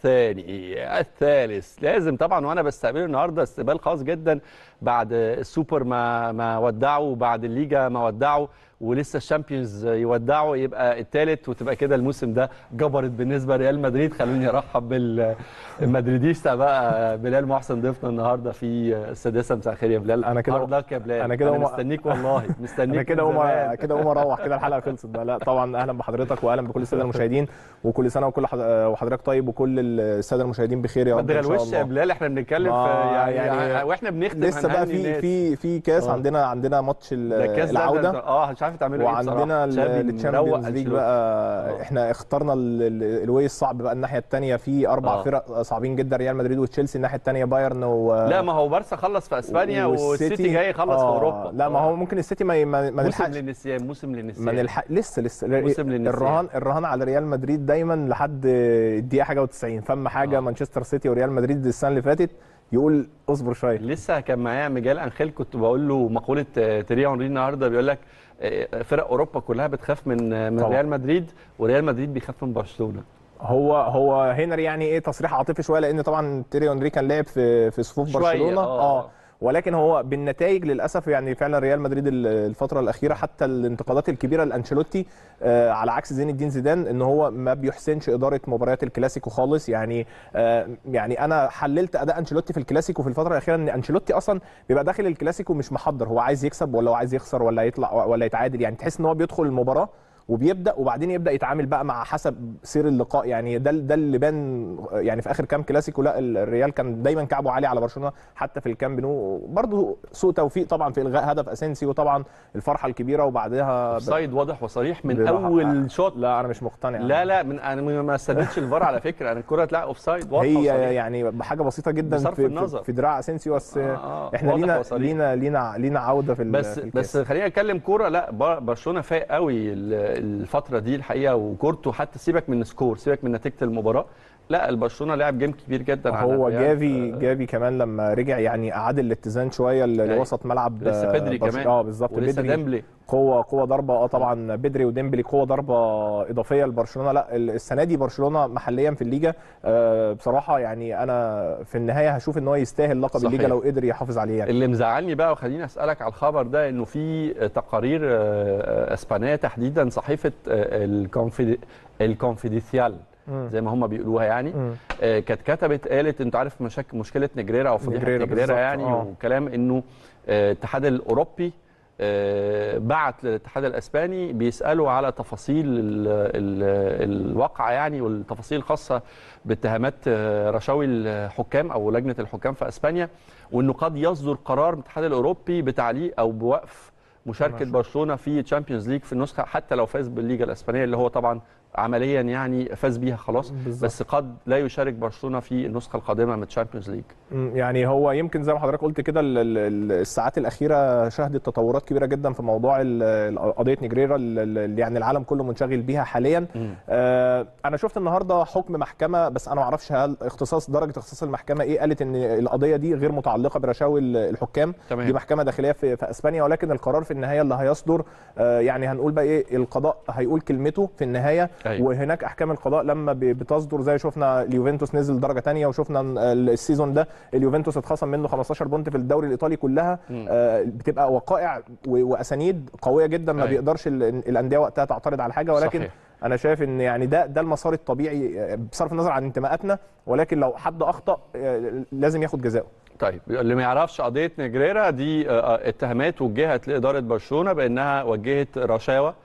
الثاني الثالث لازم طبعا وانا بستقبله النهارده استقبال خاص جدا بعد السوبر ما ما ودعوا وبعد الليجا ما ودعوا ولسه الشامبيونز يودعوا يبقى الثالث وتبقى كده الموسم ده جبرت بالنسبه لريال مدريد خلوني ارحب بالمدريديستا بقى بلال محسن ضيفنا النهارده في السادسه مساء الخير يا بلال أنا كده- هارد لك يا بلال أنا كده انا أقوم- مستنيك والله مستنيك انا كده من اقوم زمان. كده اقوم اروح كده الحلقه خلصت بقى لا طبعا اهلا بحضرتك واهلا بكل الساده المشاهدين وكل سنه وكل حض- وحضرتك طيب وكل الساده المشاهدين بخير يا ما رب ان شاء تغلوش يا الله بلال احنا بنتكلم في ما يعني, يعني يعني واحنا بنختم لسه بقى هنهني في الناس. في في كاس آه. عندنا عندنا ماتش ال- ده كاس ده العوده ده- اه مش عارف تعملوا ايه بصراحه وعندنا تشافي التشامبيونز مروق ليج أنشيلوتي. بقى آه. احنا اخترنا ال- ال- الواي الصعب بقى الناحيه الثانيه في اربع آه. فرق صعبين جدا ريال مدريد وتشيلسي الناحيه الثانيه بايرن و لا ما هو بارسا خلص في اسبانيا والسيتي جاي يخلص في آه، اوروبا لا ما هو ممكن السيتي ما ما ما موسم نلحقش للنسيان موسم ما للنسيان نلحق لسه لسه موسم للنسيان. الرهان الرهان على ريال مدريد دايما لحد الدقيقه حاجه و90 فما حاجه آه. آه. مانشستر سيتي وريال مدريد السنه اللي فاتت يقول اصبر شويه لسه كان معايا ميجال انخيل كنت بقول له مقوله آه، تيري هنري النهارده بيقول لك آه، فرق اوروبا كلها بتخاف من آه، من طبعا. ريال مدريد وريال مدريد بيخاف من برشلونه هو هو هنري يعني ايه تصريح عاطفي شويه لان طبعا تيري اونري كان لعب في في صفوف شوية، برشلونه آه. اه ولكن هو بالنتائج للاسف يعني فعلا ريال مدريد ال- الفتره الاخيره حتى الانتقادات الكبيره لانشيلوتي آه على عكس زين الدين زيدان ان هو ما بيحسنش اداره مباريات الكلاسيكو خالص يعني آه يعني انا حللت اداء انشيلوتي في الكلاسيكو في الفتره الاخيره ان انشيلوتي اصلا بيبقى داخل الكلاسيكو مش محضر هو عايز يكسب ولا هو عايز يخسر ولا يطلع ولا يتعادل يعني تحس ان هو بيدخل المباراه وبيبدا وبعدين يبدا يتعامل بقى مع حسب سير اللقاء يعني ده ده اللي بان يعني في اخر كام كلاسيكو لا الريال كان دايما كعبه عالي على برشلونه حتى في الكامب نو برضه سوء توفيق طبعا في الغاء هدف اسينسي وطبعا الفرحه الكبيره وبعدها ب... سايد واضح وصريح من بلا- اول شوط لا انا مش مقتنع لا لا من انا ما استنيتش الفار على فكره انا الكره اتلعب اوف سايد واضحه هي وصريحة. يعني بحاجه بسيطه جدا بصرف في, النظر. في, في دراع اسينسيو بس آه، آه، احنا واضح لينا وصريح. لينا لينا لينا عوده في ال- بس في الكاس. بس خلينا نتكلم كوره لا بر- برشلونه فايق قوي ال- الفتره دي الحقيقه وكورته حتى سيبك من السكور سيبك من نتيجه المباراه لا البرشلونه لعب جيم كبير جدا على هو الريال. جافي آه، جافي كمان لما رجع يعني اعاد الاتزان شويه ل- أيوة. لوسط ملعب لسه آه، بدري برش- كمان اه بالظبط ولسه بدري ديمبلي قوه قوه ضربه اه طبعا بدري وديمبلي قوه ضربه اضافيه لبرشلونه لا ال- السنه دي برشلونه محليا في الليجا آه، بصراحه يعني انا في النهايه هشوف ان هو يستاهل لقب صحيح. الليجا لو قدر يحافظ عليه يعني اللي مزعلني بقى وخليني اسالك على الخبر ده انه في تقارير آه، اسبانيه تحديدا صحيفه آه، الكونفيد- الكونفيديسيال مم. زي ما هم بيقولوها يعني مم. آه، كانت كتبت قالت انت عارف مشاكل مشكله نجريرا او فضيحه نجريرا نجريرا بالظبط، يعني آه. وكلام انه آه، الاتحاد الاوروبي آه، بعت للاتحاد الاسباني بيسالوا على تفاصيل ال ال الواقعه يعني والتفاصيل الخاصه باتهامات آه، رشاوي الحكام او لجنه الحكام في اسبانيا وانه قد يصدر قرار من الاتحاد الاوروبي بتعليق او بوقف مشاركه ماشي. برشلونه في تشامبيونز ليج في النسخه حتى لو فاز بالليجا الاسبانيه اللي هو طبعا عمليا يعني فاز بيها خلاص بالظبط. بس قد لا يشارك برشلونه في النسخه القادمه من تشامبيونز ليج مم، يعني هو يمكن زي ما حضرتك قلت كده ال- ال- ال- الساعات الاخيره شهدت تطورات كبيره جدا في موضوع ال- ال- قضيه نجريرا اللي يعني العالم كله منشغل بيها حاليا آه انا شفت النهارده حكم محكمه بس انا ما اعرفش هل اختصاص درجه اختصاص المحكمه ايه قالت ان القضيه دي غير متعلقه برشاوي ال- الحكام تمام. دي محكمه داخليه في, في اسبانيا ولكن القرار في النهايه اللي هيصدر آه يعني هنقول بقى ايه القضاء هيقول كلمته في النهايه أيوة. وهناك احكام القضاء لما ب- بتصدر زي شفنا اليوفنتوس نزل درجه تانية وشفنا ال- السيزون ده اليوفنتوس اتخصم منه 15 بونت في الدوري الايطالي كلها مم. آه بتبقى وقائع و- واسانيد قويه جدا ما أيوة. بيقدرش ال- الانديه وقتها تعترض على حاجه ولكن صحيح. انا شايف ان يعني ده ده المسار الطبيعي آه، بصرف النظر عن انتماءاتنا ولكن لو حد اخطا آه، لازم ياخد جزاءه طيب اللي ما يعرفش قضيه نجريرا دي آه، آه، اتهامات وجهت لاداره برشلونه بانها وجهت رشاوى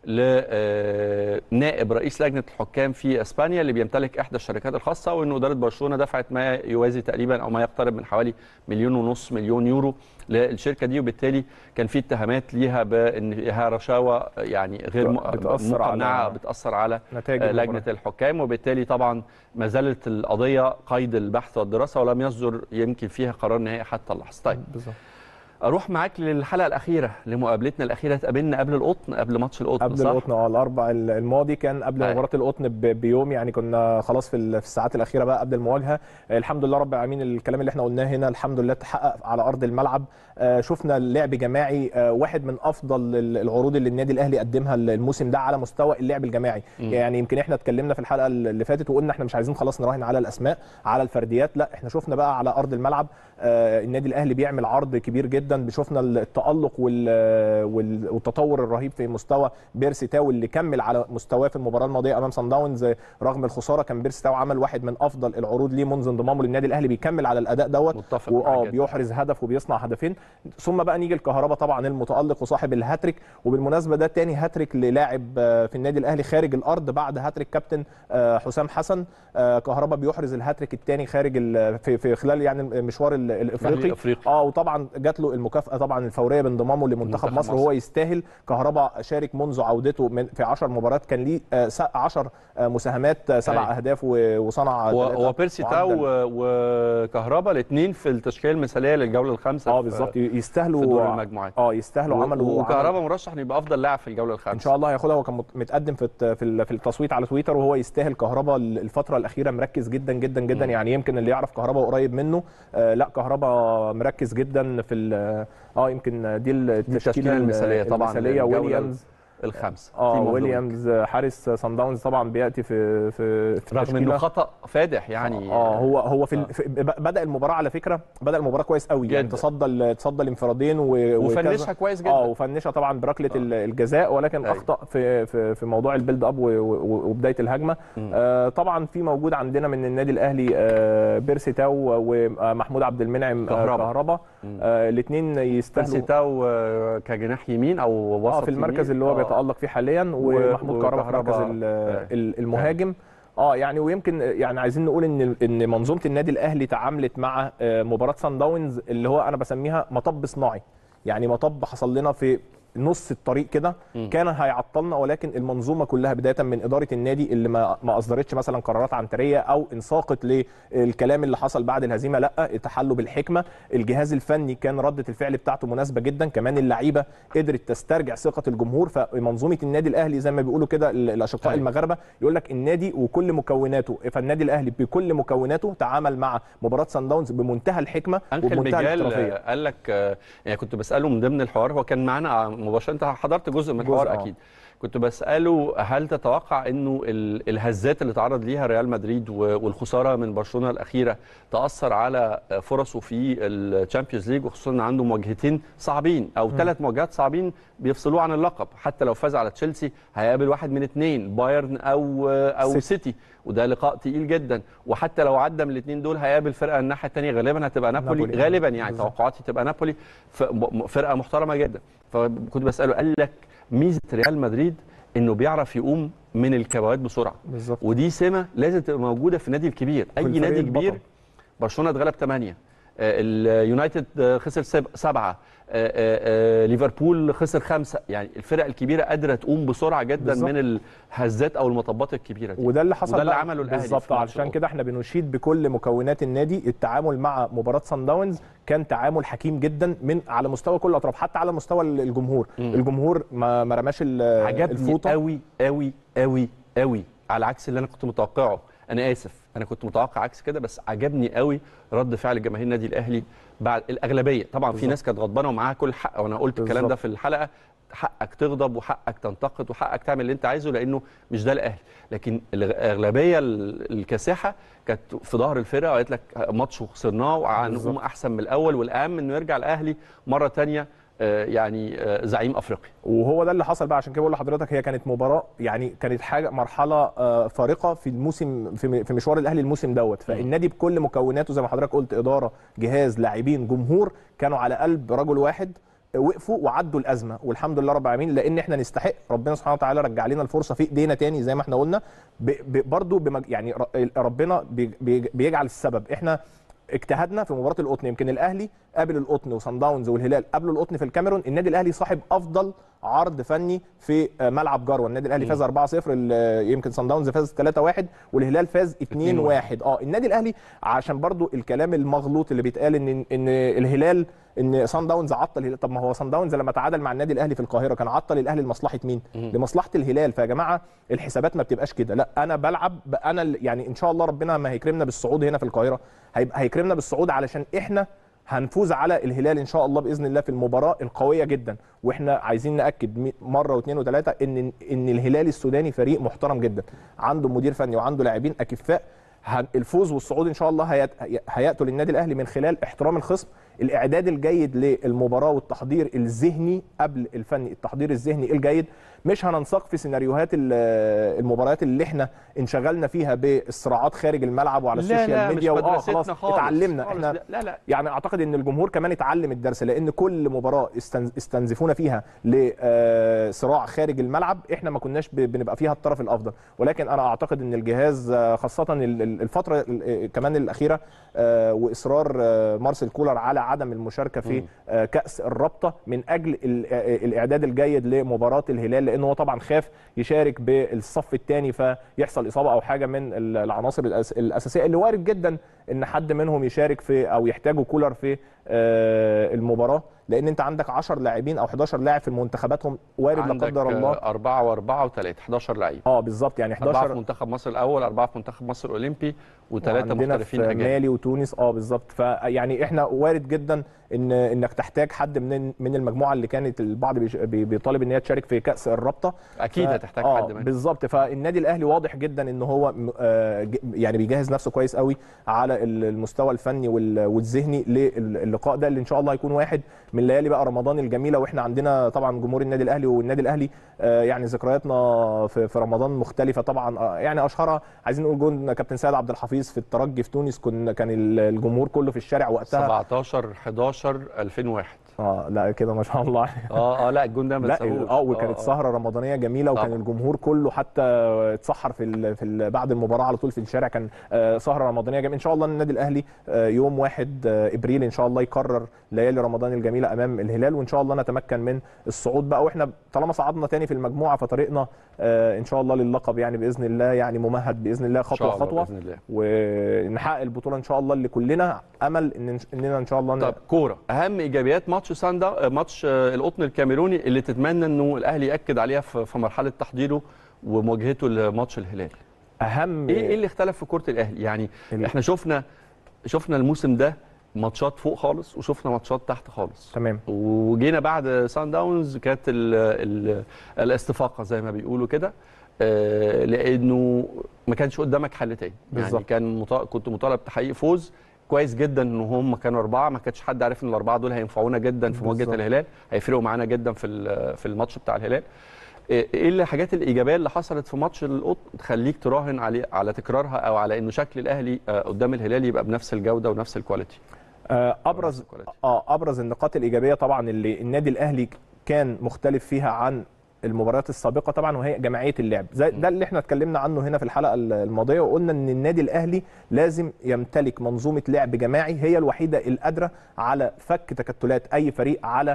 لنائب رئيس لجنه الحكام في اسبانيا اللي بيمتلك احدى الشركات الخاصه وانه اداره برشلونه دفعت ما يوازي تقريبا او ما يقترب من حوالي مليون ونص مليون يورو للشركه دي وبالتالي كان في اتهامات ليها بانها رشاوى يعني غير م- بتأثر مقنعه على- بتاثر على نتائج آه، المباراة. لجنه الحكام وبالتالي طبعا ما زالت القضيه قيد البحث والدراسه ولم يصدر يمكن فيها قرار نهائي حتى اللحظه طيب بالظبط اروح معاك للحلقه الاخيره لمقابلتنا الاخيره اتقابلنا قبل القطن قبل ماتش القطن قبل صح؟ القطن اه الاربع الماضي كان قبل أيوة. مباراه القطن ب- بيوم يعني كنا خلاص في ال- في الساعات الاخيره بقى قبل المواجهه آه، الحمد لله رب العالمين الكلام اللي احنا قلناه هنا الحمد لله اتحقق على ارض الملعب آه، شفنا اللعب جماعي آه، واحد من افضل ال- العروض اللي النادي الاهلي قدمها الموسم ده على مستوى اللعب الجماعي يعني يمكن احنا اتكلمنا في الحلقه اللي فاتت وقلنا احنا مش عايزين خلاص نراهن على الاسماء على الفرديات لا احنا شفنا بقى على ارض الملعب آه، النادي الاهلي بيعمل عرض كبير جدا شفنا التالق وال- وال- والتطور الرهيب في مستوى بيرسي تاو اللي كمل على مستواه في المباراه الماضيه امام سان داونز رغم الخساره كان بيرسي تاو عمل واحد من افضل العروض ليه منذ انضمامه للنادي الاهلي بيكمل على الاداء دوت متفق معاك واه جدا. بيحرز هدف وبيصنع هدفين ثم بقى نيجي الكهرباء طبعا المتالق وصاحب الهاتريك وبالمناسبه ده تاني هاتريك للاعب آه، في النادي الاهلي خارج الارض بعد هاتريك كابتن آه، حسام حسن آه، كهرباء بيحرز الهاتريك الثاني خارج ال- في في خلال يعني المشوار ال- الافريقي الأفريقي. اه وطبعا جات له المكافاه طبعا الفوريه بانضمامه لمنتخب منتخب مصر مصر. وهو يستاهل كهرباء شارك منذ عودته من في 10 مباريات كان ليه 10 مساهمات آه، سبع أيوة. اهداف و- وصنع هو ثلاثة هو بيرسي معدل. تاو و- وكهربا الاثنين في التشكيله المثاليه للجوله الخامسه اه في- بالظبط في يستاهلوا دور المجموعات اه يستاهلوا عملوا عمل- وكهربا مرشح انه يبقى افضل لاعب في الجوله الخامسه ان شاء الله هياخدها هو كان مت- متقدم في الت- في ال- في التصويت على تويتر وهو يستاهل كهربا الفتره الاخيره مركز جدا جدا جدا مم. يعني يمكن اللي يعرف كهربا قريب منه آه لا كهربا مركز جدا في ال- اه يمكن دي التشكيله التشكيله المثاليه طبعا المثاليه للجولة ويليامز الخامسه اه تيمو ويليامز حارس سان داونز طبعا بياتي في في في رغم انه التشكيلة. خطا فادح يعني اه هو هو في, آه. ال... في ب- بدا المباراه على فكره بدا المباراه كويس قوي يعني جدا. تصدى ال- تصدى الانفرادين و... وفنشها وكذا. كويس جدا اه وفنشها طبعا بركله آه. ال- الجزاء ولكن أيوة. اخطا في في في موضوع البيلد اب و- و- وبدايه الهجمه مم. آه طبعا في موجود عندنا من النادي الاهلي آه بيرسي تاو ومحمود عبد المنعم آه، كهربا. كهربا مم. آه الاثنين بيرسي يستاهلوا تاو آه، كجناح يمين او وسط اه في المركز يمين. اللي هو آه. بيتالق فيه حاليا ومحمود كهربا في وكهربا. مركز ال- آه. ال- المهاجم اه يعني ويمكن يعني عايزين نقول ان ان منظومه النادي الاهلي تعاملت مع آه، مباراه سان داونز اللي هو انا بسميها مطب صناعي يعني مطب حصل لنا في نص الطريق كده مم. كان هيعطلنا ولكن المنظومه كلها بدايه من اداره النادي اللي ما ما اصدرتش مثلا قرارات عنتريه او انساقت للكلام اللي حصل بعد الهزيمه لا تحلوا بالحكمه الجهاز الفني كان رده الفعل بتاعته مناسبه جدا كمان اللعيبه قدرت تسترجع ثقه الجمهور فمنظومه النادي الاهلي زي ما بيقولوا كده ال- الاشقاء أيوة. المغاربه يقول لك النادي وكل مكوناته فالنادي الاهلي بكل مكوناته تعامل مع مباراه سان داونز بمنتهى الحكمه انخل وبمنتهى ميجال الاحترافيه آه، قال لك آه، يعني كنت بساله من ضمن الحوار هو كان معانا مباشره انت حضرت جزء من جزء، الحوار آه. اكيد كنت بساله هل تتوقع انه ال- الهزات اللي تعرض ليها ريال مدريد و- والخساره من برشلونه الاخيره تاثر على آه، فرصه في الشامبيونز ليج وخصوصا ان عنده مواجهتين صعبين او ثلاث مواجهات صعبين بيفصلوه عن اللقب حتى لو فاز على تشيلسي هيقابل واحد من اثنين بايرن او او سيتي. سيتي وده لقاء تقيل جدا وحتى لو عدى من الاثنين دول هيقابل فرقه الناحيه الثانيه غالبا هتبقى نابولي, نابولي. غالبا يعني بالظبط. توقعاتي تبقى نابولي ف- م- فرقه محترمه جدا فكنت بساله قال لك ميزه ريال مدريد انه بيعرف يقوم من الكبوات بسرعه بالظبط ودي سمه لازم تبقى موجوده في النادي الكبير اي والفريق نادي البطل. كبير برشلونه اتغلب 8 اليونايتد آه، خسر سب- سبعه آه، آه، آه، ليفربول خسر خمسه يعني الفرق الكبيره قادره تقوم بسرعه جدا بالظبط. من الهزات او المطبات الكبيره دي وده اللي حصل وده اللي بقى عمله الأهلي بالظبط في ماتش علشان الأول. كده احنا بنشيد بكل مكونات النادي التعامل مع مباراه سان داونز كان تعامل حكيم جدا من على مستوى كل الاطراف حتى على مستوى الجمهور مم. الجمهور ما ما رماش ال- عجبني الفوطه قوي قوي قوي قوي على عكس اللي انا كنت متوقعه انا اسف انا كنت متوقع عكس كده بس عجبني قوي رد فعل جماهير النادي الاهلي بعد الاغلبيه طبعا في بالظبط. ناس كانت غضبانه ومعاها كل حق وانا قلت الكلام ده بالظبط. في الحلقه حقك تغضب وحقك تنتقد وحقك تعمل اللي انت عايزه لانه مش ده الاهلي لكن الاغلبيه ال- الكاسحه كانت في ظهر الفرقه وقالت لك ماتش وخسرناه وهنقوم بالظبط. احسن من الاول والاهم انه يرجع الاهلي مره ثانيه يعني آه، زعيم افريقيا وهو ده اللي حصل بقى عشان كده بقول لحضرتك هي كانت مباراه يعني كانت حاجه مرحله آه، فارقه في الموسم في في مشوار الاهلي الموسم دوت فالنادي بكل مكوناته زي ما حضرتك قلت اداره جهاز لاعبين جمهور كانوا على قلب رجل واحد آه، وقفوا وعدوا الازمه والحمد لله رب العالمين لان احنا نستحق ربنا سبحانه وتعالى رجع لنا الفرصه في ايدينا تاني زي ما احنا قلنا ب- ب- برضو بمج... يعني ر- ربنا بي- بي- بيجعل السبب احنا اجتهدنا في مباراه القطن يمكن الاهلي قابل القطن وصن داونز والهلال قابلوا القطن في الكاميرون النادي الاهلي صاحب افضل عرض فني في آه، ملعب جروه النادي الاهلي فاز 4-0 ال- يمكن صن داونز فاز 3-1 والهلال فاز 2-1 اه النادي الاهلي عشان برضو الكلام المغلوط اللي بيتقال ان ان الهلال ان صن داونز عطل الهلال. طب ما هو صن داونز لما تعادل مع النادي الاهلي في القاهره كان عطل الاهلي لمصلحه مين لمصلحه الهلال فيا جماعه الحسابات ما بتبقاش كده لا انا بلعب ب- انا ال- يعني ان شاء الله ربنا ما هيكرمنا بالصعود هنا في القاهره هيبقى هيكرمنا بالصعود علشان احنا هنفوز على الهلال ان شاء الله باذن الله في المباراه القويه جدا واحنا عايزين ناكد مي- مره واثنين وثلاثه ان ان الهلال السوداني فريق محترم جدا عنده مدير فني وعنده لاعبين اكفاء هن- الفوز والصعود ان شاء الله هيت- هياتوا للنادي الاهلي من خلال احترام الخصم الاعداد الجيد للمباراه والتحضير الذهني قبل الفني التحضير الذهني الجيد مش هننساق في سيناريوهات ال- المباريات اللي احنا انشغلنا فيها بالصراعات خارج الملعب وعلى السوشيال ميديا واه خلاص اتعلمنا خالص. احنا لا لا, لا. يعني اعتقد ان الجمهور كمان اتعلم الدرس لان كل مباراه استن- استنزفونا فيها لصراع خارج الملعب احنا ما كناش ب- بنبقى فيها الطرف الافضل ولكن انا اعتقد ان الجهاز آه، خاصه ال- ال- الفتره ال- آه، كمان الاخيره آه، واصرار آه، مارسيل كولر على عدم المشاركه في آه، كاس الرابطه من اجل ال- آه، الاعداد الجيد لمباراه الهلال لانه هو طبعا خاف يشارك بالصف الثاني فيحصل اصابه او حاجه من ال- العناصر الأس- الاساسيه اللي وارد جدا ان حد منهم يشارك في او يحتاجوا كولر في آه، المباراه لان انت عندك 10 لاعبين او 11 لاعب في منتخباتهم وارد لا عندك قدر الله أربعة وأربعة وثلاثة 11 لعيب اه بالظبط يعني أربعة في 11 منتخب مصر الأول أربعة في منتخب مصر الأولمبي وثلاثة عندنا محترفين في أجانب مالي وتونس اه بالظبط فيعني احنا وارد جدا ان انك تحتاج حد من من المجموعه اللي كانت البعض بيش- بي- بيطالب ان هي تشارك في كاس الرابطه أكيد ف- هتحتاج آه حد منهم بالظبط فالنادي الاهلي واضح جدا ان هو م- آه، ج- يعني بيجهز نفسه كويس قوي على ال- المستوى الفني وال- والذهني للقاء ده اللي ان شاء الله هيكون واحد من ليالي بقى رمضان الجميله واحنا عندنا طبعا جمهور النادي الاهلي والنادي الاهلي آه، يعني ذكرياتنا في في رمضان مختلفه طبعا آه، يعني اشهرها عايزين نقول جون كابتن سيد عبد الحفيظ في الترجي في تونس كنا كان ال- الجمهور كله في الشارع وقتها 17 11 2001 اه لا كده ما شاء الله اه اه لا الجون ده ما لا تساهوش. اه وكانت سهره رمضانيه جميله وكان طبعا. الجمهور كله حتى اتسحر في ال في ال بعد المباراه على طول في الشارع كان آه، سهره رمضانيه جميله ان شاء الله النادي الاهلي آه، يوم 1 آه، ابريل ان شاء الله يكرر ليالي رمضان الجميله امام الهلال وان شاء الله نتمكن من الصعود بقى واحنا طالما صعدنا تاني في المجموعه فطريقنا آه، ان شاء الله للقب يعني باذن الله يعني ممهد باذن الله إن شاء خطوه الله خطوه بإذن الله ونحقق البطوله ان شاء الله اللي كلنا امل ان اننا ان شاء الله ن- طب كوره اهم ايجابيات ماتش ساندا ماتش آه، القطن الكاميروني اللي تتمنى انه الاهلي ياكد عليها في في مرحله تحضيره ومواجهته لماتش الهلال اهم ايه ايه اللي اختلف في كره الاهلي يعني ال- احنا شفنا شفنا الموسم ده ماتشات فوق خالص وشفنا ماتشات تحت خالص تمام وجينا بعد سان داونز كانت ال ال الاستفاقه زي ما بيقولوا كده آه، لانه ما كانش قدامك حل تاني يعني بالظبط. كان مطا... كنت مطالب تحقيق فوز كويس جدا ان هم كانوا اربعه ما كانش حد عارف ان الاربعه دول هينفعونا جدا في مواجهه بالظبط. الهلال هيفرقوا معانا جدا في ال- في الماتش بتاع الهلال ايه إيه الحاجات الايجابيه اللي حصلت في ماتش القطن تخليك تراهن على على تكرارها او على انه شكل الاهلي آه، قدام الهلال يبقى بنفس الجوده ونفس الكواليتي آه، ابرز نفس الكواليتي. اه ابرز النقاط الايجابيه طبعا اللي النادي الاهلي كان مختلف فيها عن المباريات السابقه طبعا وهي جماعيه اللعب زي ده اللي احنا اتكلمنا عنه هنا في الحلقه الماضيه وقلنا ان النادي الاهلي لازم يمتلك منظومه لعب جماعي هي الوحيده القادره على فك تكتلات اي فريق على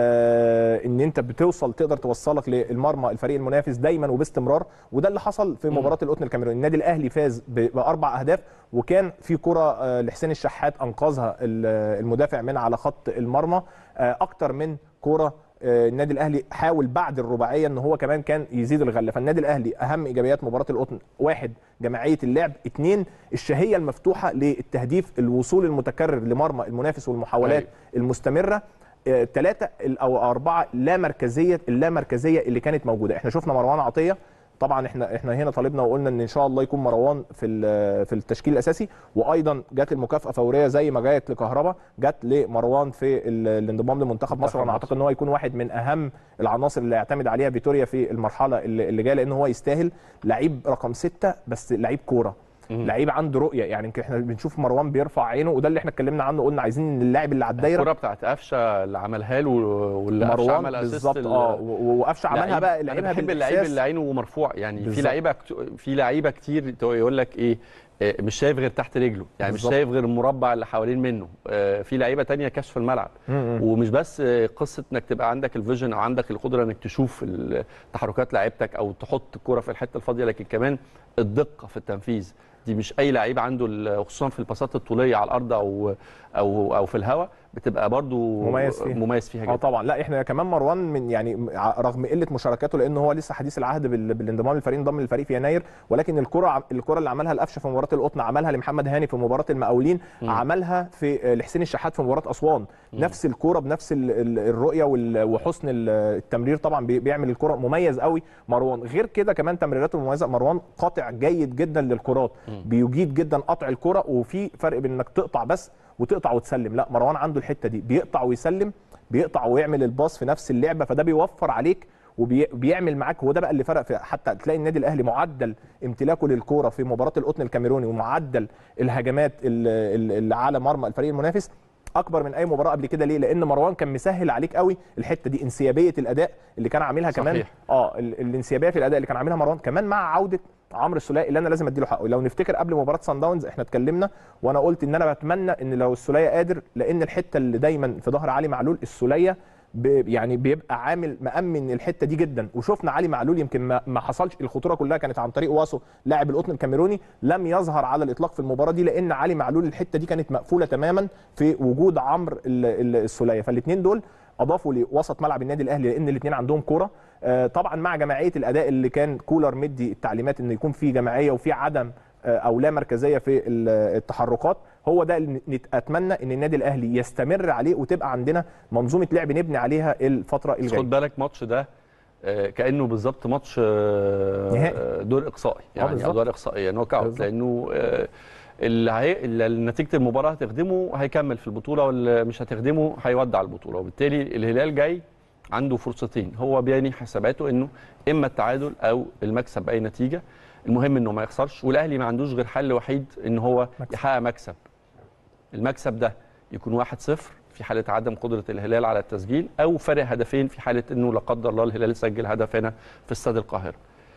آه ان انت بتوصل تقدر توصلك للمرمى الفريق المنافس دايما وباستمرار وده اللي حصل في مباراه القطن الكاميروني النادي الاهلي فاز ب- باربع اهداف وكان في كره آه، لحسين الشحات انقذها ال- المدافع من على خط المرمى آه، اكتر من كره آه، النادي الاهلي حاول بعد الرباعيه ان هو كمان كان يزيد الغله فالنادي الاهلي اهم ايجابيات مباراه القطن واحد جماعيه اللعب اثنين الشهيه المفتوحه للتهديف الوصول المتكرر لمرمى المنافس والمحاولات أيوة. المستمره ثلاثة او أربعة لا مركزية اللامركزية اللي كانت موجودة احنا شفنا مروان عطية طبعا احنا احنا هنا طالبنا وقلنا ان ان شاء الله يكون مروان في ال- في التشكيل الاساسي وايضا جت المكافاه فوريه زي ما جت لكهربا جت لمروان في ال- الانضمام لمنتخب مصر منتخب وانا مصر. اعتقد ان هو يكون واحد من اهم العناصر اللي يعتمد عليها فيتوريا في المرحله اللي اللي جايه لان هو يستاهل لعيب رقم ستة بس لعيب كوره لعيب عنده رؤيه يعني يمكن احنا بنشوف مروان بيرفع عينه وده اللي احنا اتكلمنا عنه قلنا عايزين ان اللاعب اللي على الدايره الكره بتاعت قفشه اللي عملها له واللي قفشه مروان عمل assist بالظبط ال- اه و- و- وقفشه عملها لعيب- بقى انا لعبها بحب اللعيب بالإحساس. اللي عينه مرفوع يعني في بالظبط. لعيبه كت- في لعيبه كتير يقول لك ايه آه، مش شايف غير تحت رجله يعني بالظبط. مش شايف غير المربع اللي حوالين منه آه، في لعيبه تانية كشف الملعب مم. ومش بس آه، قصه انك تبقى عندك الفيجن او عندك القدره انك تشوف ال- تحركات لعيبتك او تحط الكره في الحته الفاضيه لكن كمان الدقه في التنفيذ دي مش اي لعيب عنده ال- خصوصا في الباسات الطوليه على الارض او او او في الهواء بتبقى برضو مميز فيها. مميز فيها اه جدا طبعا لا احنا كمان مروان من يعني ع- رغم قله مشاركاته لان هو لسه حديث العهد بال- بالانضمام للفريق انضم للفريق في يناير ولكن الكره ع- الكره اللي عملها القفشه في مباراه القطن عملها لمحمد هاني في مباراه المقاولين عملها في آه، لحسين الشحات في مباراه اسوان نفس الكره بنفس ال- ال- الرؤيه وال- وحسن ال- التمرير طبعا بي- بيعمل الكره مميز قوي مروان غير كده كمان تمريراته مميزه مروان قاطع جيد جدا للكرات بيجيد جدا قطع الكره وفي فرق بين انك تقطع بس وتقطع وتسلم لا مروان عنده الحته دي بيقطع ويسلم بيقطع ويعمل الباص في نفس اللعبه فده بيوفر عليك وبيعمل معاك هو ده بقى اللي فرق في حتى تلاقي النادي الاهلي معدل امتلاكه للكوره في مباراه القطن الكاميروني ومعدل الهجمات ال- ال- اللي على مرمى الفريق المنافس اكبر من اي مباراه قبل كده ليه لان مروان كان مسهل عليك قوي الحته دي انسيابيه الاداء اللي كان عاملها كمان صحيح. اه ال- الانسيابيه في الاداء اللي كان عاملها مروان كمان مع عوده عمرو السوليه اللي انا لازم اديله حقه لو نفتكر قبل مباراه سان داونز احنا اتكلمنا وانا قلت ان انا بتمنى ان لو السوليه قادر لان الحته اللي دايما في ظهر علي معلول السوليه ب- يعني بيبقى عامل مأمن الحته دي جدا وشفنا علي معلول يمكن ما, ما حصلش الخطوره كلها كانت عن طريق واسو لاعب القطن الكاميروني لم يظهر على الاطلاق في المباراه دي لان علي معلول الحته دي كانت مقفوله تماما في وجود عمرو ال- ال- السوليه فالاثنين دول اضافوا لوسط ملعب النادي الاهلي لان الاثنين عندهم كوره آه، طبعا مع جماعيه الاداء اللي كان كولر مدي التعليمات ان يكون في جماعيه وفي عدم آه، او لا مركزيه في ال- التحركات هو ده اللي نت- اتمنى ان النادي الاهلي يستمر عليه وتبقى عندنا منظومه لعب نبني عليها الفتره بس الجايه خد بالك ماتش ده آه، كانه بالظبط ماتش آه، نهائي. آه، دور اقصائي يعني بالظبط. ادوار اقصائيه نوك اوت بالظبط. لانه آه، اللي هي اللي نتيجه المباراه هتخدمه هيكمل في البطوله واللي مش هتخدمه هيودع البطوله وبالتالي الهلال جاي عنده فرصتين هو بياني حساباته انه اما التعادل او المكسب باي نتيجه المهم انه ما يخسرش والاهلي ما عندوش غير حل وحيد ان هو مكسب. يحقق مكسب المكسب ده يكون 1-0 في حاله عدم قدره الهلال على التسجيل او فرق هدفين في حاله انه لا قدر الله الهلال سجل هدف هنا في استاد القاهره.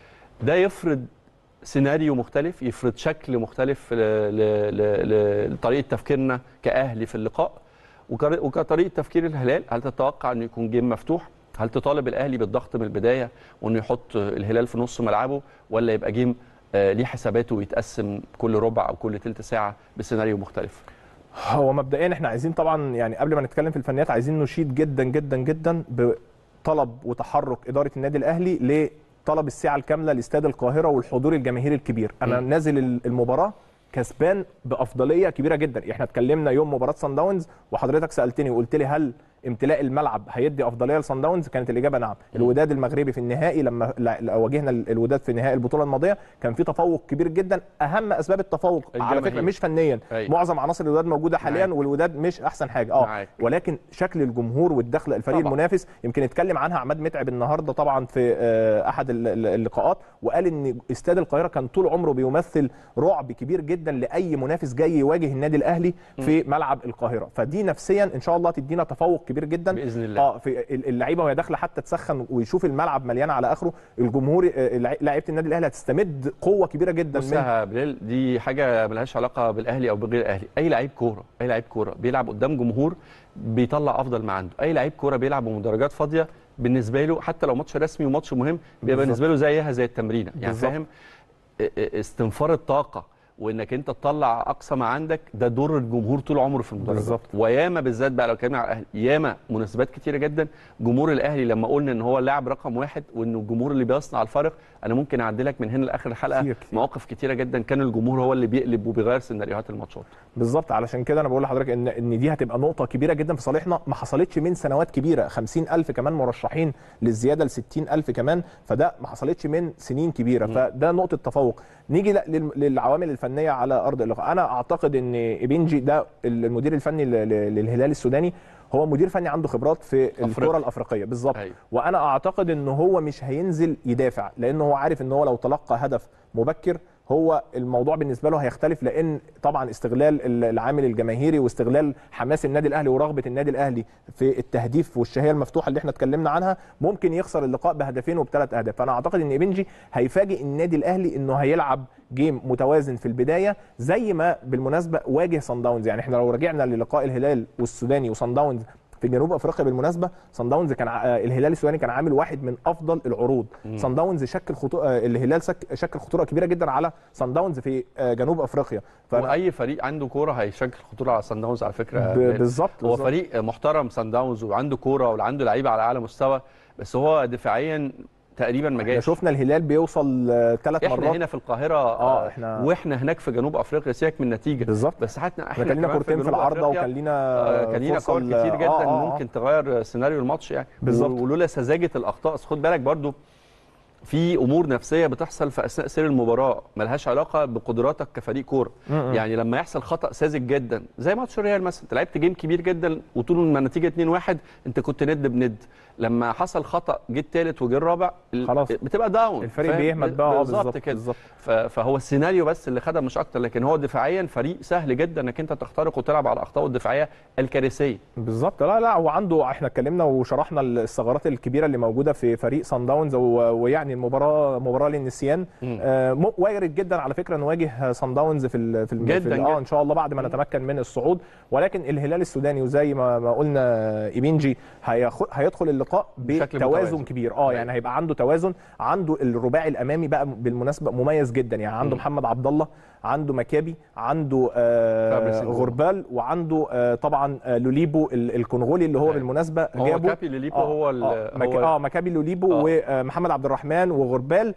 ده يفرض سيناريو مختلف يفرض شكل مختلف ل- ل- ل- لطريقه تفكيرنا كاهلي في اللقاء وكر- وكطريقه تفكير الهلال هل تتوقع انه يكون جيم مفتوح؟ هل تطالب الاهلي بالضغط من البدايه وانه يحط الهلال في نص ملعبه ولا يبقى جيم آه، ليه حساباته ويتقسم كل ربع او كل ثلث ساعه بسيناريو مختلف؟ هو مبدئيا احنا عايزين طبعا يعني قبل ما نتكلم في الفنيات عايزين نشيد جدا جدا جدا بطلب وتحرك اداره النادي الاهلي لطلب الساعه الكامله لاستاد القاهره والحضور الجماهيري الكبير انا م. نازل المباراه كسبان بافضليه كبيره جدا احنا اتكلمنا يوم مباراه سان داونز وحضرتك سالتني وقلت لي هل امتلاء الملعب هيدي افضليه لسان داونز كانت الاجابه نعم الوداد المغربي في النهائي لما لا- واجهنا الوداد في نهائي البطوله الماضيه كان في تفوق كبير جدا اهم اسباب التفوق على الجماهير. فكره مش فنيا أيوة. معظم عناصر الوداد موجوده حاليا معاك. والوداد مش احسن حاجه اه معاك. ولكن شكل الجمهور والدخل الفريق طبعا. المنافس يمكن اتكلم عنها عماد متعب النهارده طبعا في آه، احد ال- ال- اللقاءات وقال ان استاد القاهره كان طول عمره بيمثل رعب كبير جدا لاي منافس جاي يواجه النادي الاهلي في ملعب القاهره فدي نفسيا ان شاء الله تدينا تفوق كبير جدا بإذن الله. اه في ال- اللعيبه وهي داخله حتى تسخن ويشوف الملعب مليان على اخره الجمهور آه، لعي- لعيبه النادي الاهلي هتستمد قوه كبيره جدا بص من يا بلال دي حاجه ملهاش علاقه بالاهلي او بغير الاهلي اي لعيب كوره اي لعيب كوره بيلعب قدام جمهور بيطلع افضل ما عنده اي لعيب كوره بيلعب بمدرجات فاضيه بالنسبه له حتى لو ماتش رسمي وماتش مهم بيبقى بالظبط. بالنسبه له زيها زي التمرينه يعني بالظبط. فاهم ا- ا- استنفار الطاقه وانك انت تطلع اقصى ما عندك ده دور الجمهور طول عمره في المدرجات بالظبط. وياما بالذات بقى لو اتكلمنا على الاهلي ياما مناسبات كتيره جدا جمهور الاهلي لما قلنا ان هو اللاعب رقم واحد وانه الجمهور اللي بيصنع الفارق انا ممكن اعدلك من هنا لاخر الحلقه كتير كتير. مواقف كتيره جدا كان الجمهور هو اللي بيقلب وبيغير سيناريوهات الماتشات بالظبط علشان كده انا بقول لحضرتك ان ان دي هتبقى نقطه كبيره جدا في صالحنا ما حصلتش من سنوات كبيره 50000 كمان مرشحين للزياده ل 60000 كمان فده ما حصلتش من سنين كبيره فده نقطه تفوق نيجي لا لل- للعوامل الفنيه على ارض اللقاء انا اعتقد ان ايبنجي ده المدير الفني ل- ل- للهلال السوداني هو مدير فني عنده خبرات في الكره أفريقيا. الافريقيه بالظبط أيوة. وانا اعتقد ان هو مش هينزل يدافع لان هو عارف ان هو لو تلقى هدف مبكر هو الموضوع بالنسبه له هيختلف لان طبعا استغلال ال- العامل الجماهيري واستغلال حماس النادي الاهلي ورغبه النادي الاهلي في التهديف والشهيه المفتوحه اللي احنا اتكلمنا عنها ممكن يخسر اللقاء بهدفين وبثلاث اهداف فانا اعتقد ان ايبنجي هيفاجئ النادي الاهلي انه هيلعب جيم متوازن في البدايه زي ما بالمناسبه واجه صن داونز يعني احنا لو رجعنا للقاء الهلال والسوداني وصن داونز في جنوب افريقيا بالمناسبه صن داونز كان ع- آه، الهلال السوداني كان عامل واحد من افضل العروض صن داونز شكل خطوره الهلال سك- شكل خطوره كبيره جدا على صن داونز في آه، جنوب افريقيا فأنا- واي فريق عنده كوره هيشكل خطوره على سان داونز على فكره ب- بالظبط هو بالظبط. فريق محترم سان داونز وعنده كوره وعنده لعيبه على اعلى مستوى بس هو دفاعيا تقريبا ما احنا جاش شفنا الهلال بيوصل ثلاث احنا مرات هنا في القاهره آه، آه إحنا- واحنا هناك في جنوب افريقيا سيبك من النتيجه بالظبط بس حتى احنا كان لينا كمان كورتين في جنوب العارضه أفريقيا، وكان لينا آه، كان لينا فرصة كور ل- كتير جدا آه، آه، آه. ممكن تغير سيناريو الماتش يعني بالظبط. ولولا سذاجه الاخطاء أصل خد بالك برضو في امور نفسيه بتحصل في اثناء سير المباراه ملهاش علاقه بقدراتك كفريق كوره م-م. يعني لما يحصل خطا ساذج جدا زي ماتش الريال مثلا انت لعبت جيم كبير جدا وطول ما النتيجه 2-1 انت كنت ند بند لما حصل خطا جه الثالث وجه الرابع ال- خلاص. بتبقى داون الفريق فاهم؟ بيهمد بقى آه، بالظبط كده بالظبط ف- فهو السيناريو بس اللي خدها مش اكتر لكن هو دفاعيا فريق سهل جدا انك انت تخترق وتلعب على اخطائه الدفاعيه الكارثيه بالظبط لا لا هو عنده احنا اتكلمنا وشرحنا الثغرات الكبيره اللي موجوده في فريق صن داونز و- ويعني المباراه مباراه للنسيان مم. آه م- وارد جدا على فكره نواجه صن داونز في ال في, ال جداً في ال- جداً. اه ان شاء الله بعد ما نتمكن من الصعود ولكن الهلال السوداني وزي ما, ما قلنا ايبينجي هيخ- هيدخل اللقاء بشكل بتوازن متوازن. كبير اه يعني هيبقى عنده توازن عنده الرباعي الامامي بقى بالمناسبه مميز جدا يعني عنده مم. محمد عبد الله عنده مكابي عنده آه فابريس إنجولا. غربال وعنده آه طبعا آه لوليبو ال- الكونغولي اللي هو أيوة. بالمناسبه هو جابه كابي ليليبو هو ال- اه, مك... هو آه مكابي لوليبو آه. ومحمد عبد الرحمن وغربال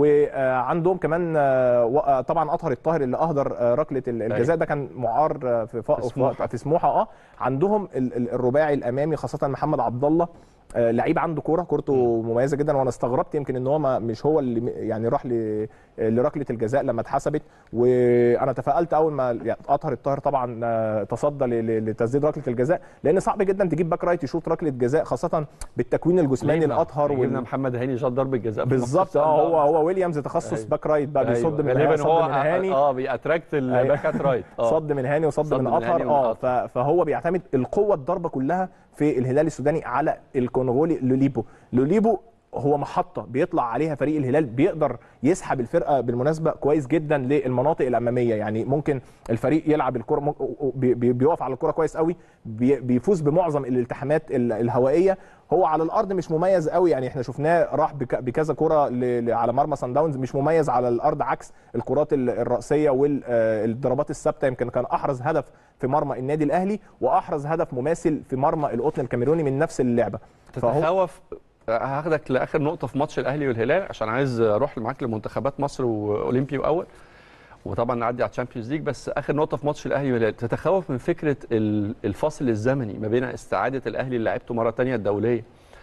وعندهم كمان آه، و- آه، طبعا اطهر الطاهر اللي اهدر آه، ركله ال- الجزاء ده كان معار آه، في ف... في سموحة. في سموحه اه عندهم ال- ال- الرباعي الامامي خاصه محمد عبد الله آه، لعيب عنده كوره كورته مميزه جدا وانا استغربت يمكن ان هو ما مش هو اللي م- يعني راح ل- لركله الجزاء لما اتحسبت وانا تفائلت اول ما يعني اطهر الطاهر طبعا آه، تصدى ل- ل- لتسديد ركله الجزاء لان صعب جدا تجيب باك رايت يشوط ركله جزاء خاصه بالتكوين الجسماني ليه ما- الاطهر جبنا وال... محمد هاني شاط ضربه جزاء في بالظبط ماتش اه صن هو داونز. هو ويليامز تخصص أيوة. باك رايت بقى بيصد أيوة. من غالبا صد هو من هاني اه بيأتراكت الباكات رايت اه صد من هاني وصد صد من من اطهر هاني ومن اه أطهر. ف- فهو بيعتمد القوه الضربه كلها في الهلال السوداني على الكونغولي لوليبو لوليبو هو محطه بيطلع عليها فريق الهلال بيقدر يسحب الفرقه بالمناسبه كويس جدا للمناطق الاماميه يعني ممكن الفريق يلعب الكره مم- بي- بي- بيقف على الكره كويس قوي بي- بيفوز بمعظم الالتحامات ال- الهوائيه هو على الارض مش مميز قوي يعني احنا شفناه راح بك- بكذا كره ل- ل- على مرمى سان داونز مش مميز على الارض عكس الكرات ال- الراسيه والضربات الثابته يمكن كان احرز هدف في مرمى النادي الاهلي واحرز هدف مماثل في مرمى القطن الكاميروني من نفس اللعبه فهو تتخوف هاخدك لاخر نقطه في ماتش الاهلي والهلال عشان عايز اروح معاك لمنتخبات مصر واولمبي واول وطبعا نعدي على الشامبيونز ليج بس اخر نقطه في ماتش الاهلي والهلال تتخوف من فكره ال- الفاصل الزمني ما بين استعاده الاهلي اللي لعبته مره ثانيه الدوليه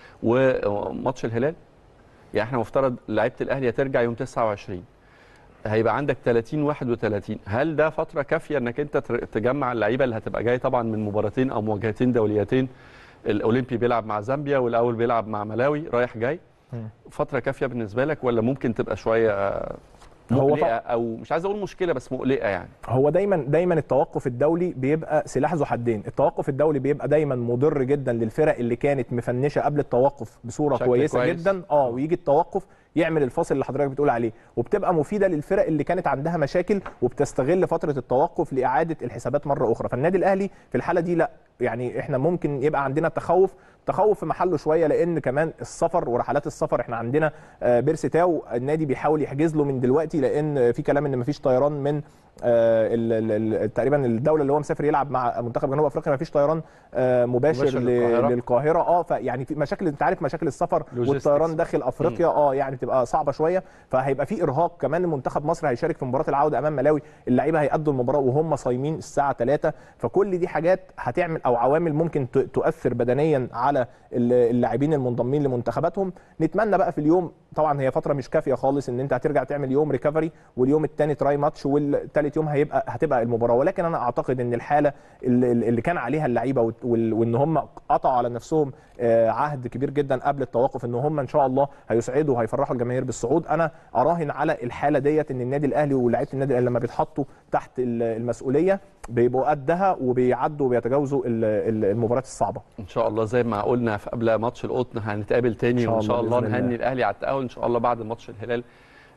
وماتش الهلال يعني احنا مفترض لعيبه الاهلي هترجع يوم 29 هيبقى عندك 30 31 هل ده فتره كافيه انك انت تر- تجمع اللعيبه اللي هتبقى جايه طبعا من مباراتين او مواجهتين دوليتين الاولمبي بيلعب مع زامبيا والاول بيلعب مع ملاوي رايح جاي مم. فتره كافيه بالنسبه لك ولا ممكن تبقى شويه آه، هو مقلقه طبعا- او مش عايز اقول مشكله بس مقلقه يعني هو دايما دايما التوقف الدولي بيبقى سلاح ذو حدين التوقف الدولي بيبقى دايما مضر جدا للفرق اللي كانت مفنشه قبل التوقف بصوره شكل كويسه كويس. جدا اه ويجي التوقف يعمل الفاصل اللي حضرتك بتقول عليه وبتبقى مفيده للفرق اللي كانت عندها مشاكل وبتستغل فتره التوقف لاعاده الحسابات مره اخرى فالنادي الاهلي في الحاله دي لا يعني احنا ممكن يبقى عندنا تخوف تخوف في محله شويه لان كمان السفر ورحلات السفر احنا عندنا آه، بيرسي تاو النادي بيحاول يحجز له من دلوقتي لان في كلام ان مفيش طيران من آه، ال- ال- ال- تقريبا الدوله اللي هو مسافر يلعب مع منتخب جنوب افريقيا مفيش طيران آه، مباشر, مباشر ل- للقاهرة. للقاهره اه فيعني في مشاكل انت عارف مشاكل السفر Logistics. والطيران داخل افريقيا اه يعني تبقى صعبه شويه فهيبقى في ارهاق كمان منتخب مصر هيشارك في مباراه العوده امام ملاوي اللعيبه هيأدوا المباراه وهم صايمين الساعه 3 فكل دي حاجات هتعمل او عوامل ممكن ت- تؤثر بدنيا على ال- اللاعبين المنضمين لمنتخباتهم نتمنى بقى في اليوم طبعا هي فتره مش كافيه خالص ان انت هترجع تعمل يوم ريكفري واليوم الثاني تراي ماتش والثالث يوم هيبقى هتبقى المباراه ولكن انا اعتقد ان الحاله اللي, اللي كان عليها اللعيبه وال- وال- وان هم قطعوا على نفسهم آه، عهد كبير جدا قبل التوقف ان هم ان شاء الله هيسعدوا وهيفرحوا الجماهير بالصعود انا اراهن على الحاله ديت ان النادي الاهلي ولاعيبه النادي الاهلي لما بيتحطوا تحت ال- المسؤوليه بيبقوا قدها وبيعدوا وبيتجاوزوا ال- ال- المباريات الصعبه ان شاء الله زي ما قلنا في قبل ماتش القطن هنتقابل تاني إن شاء وان شاء الله الله بإذن الله. نهني الاهلي على التاهل ان شاء الله بعد ماتش الهلال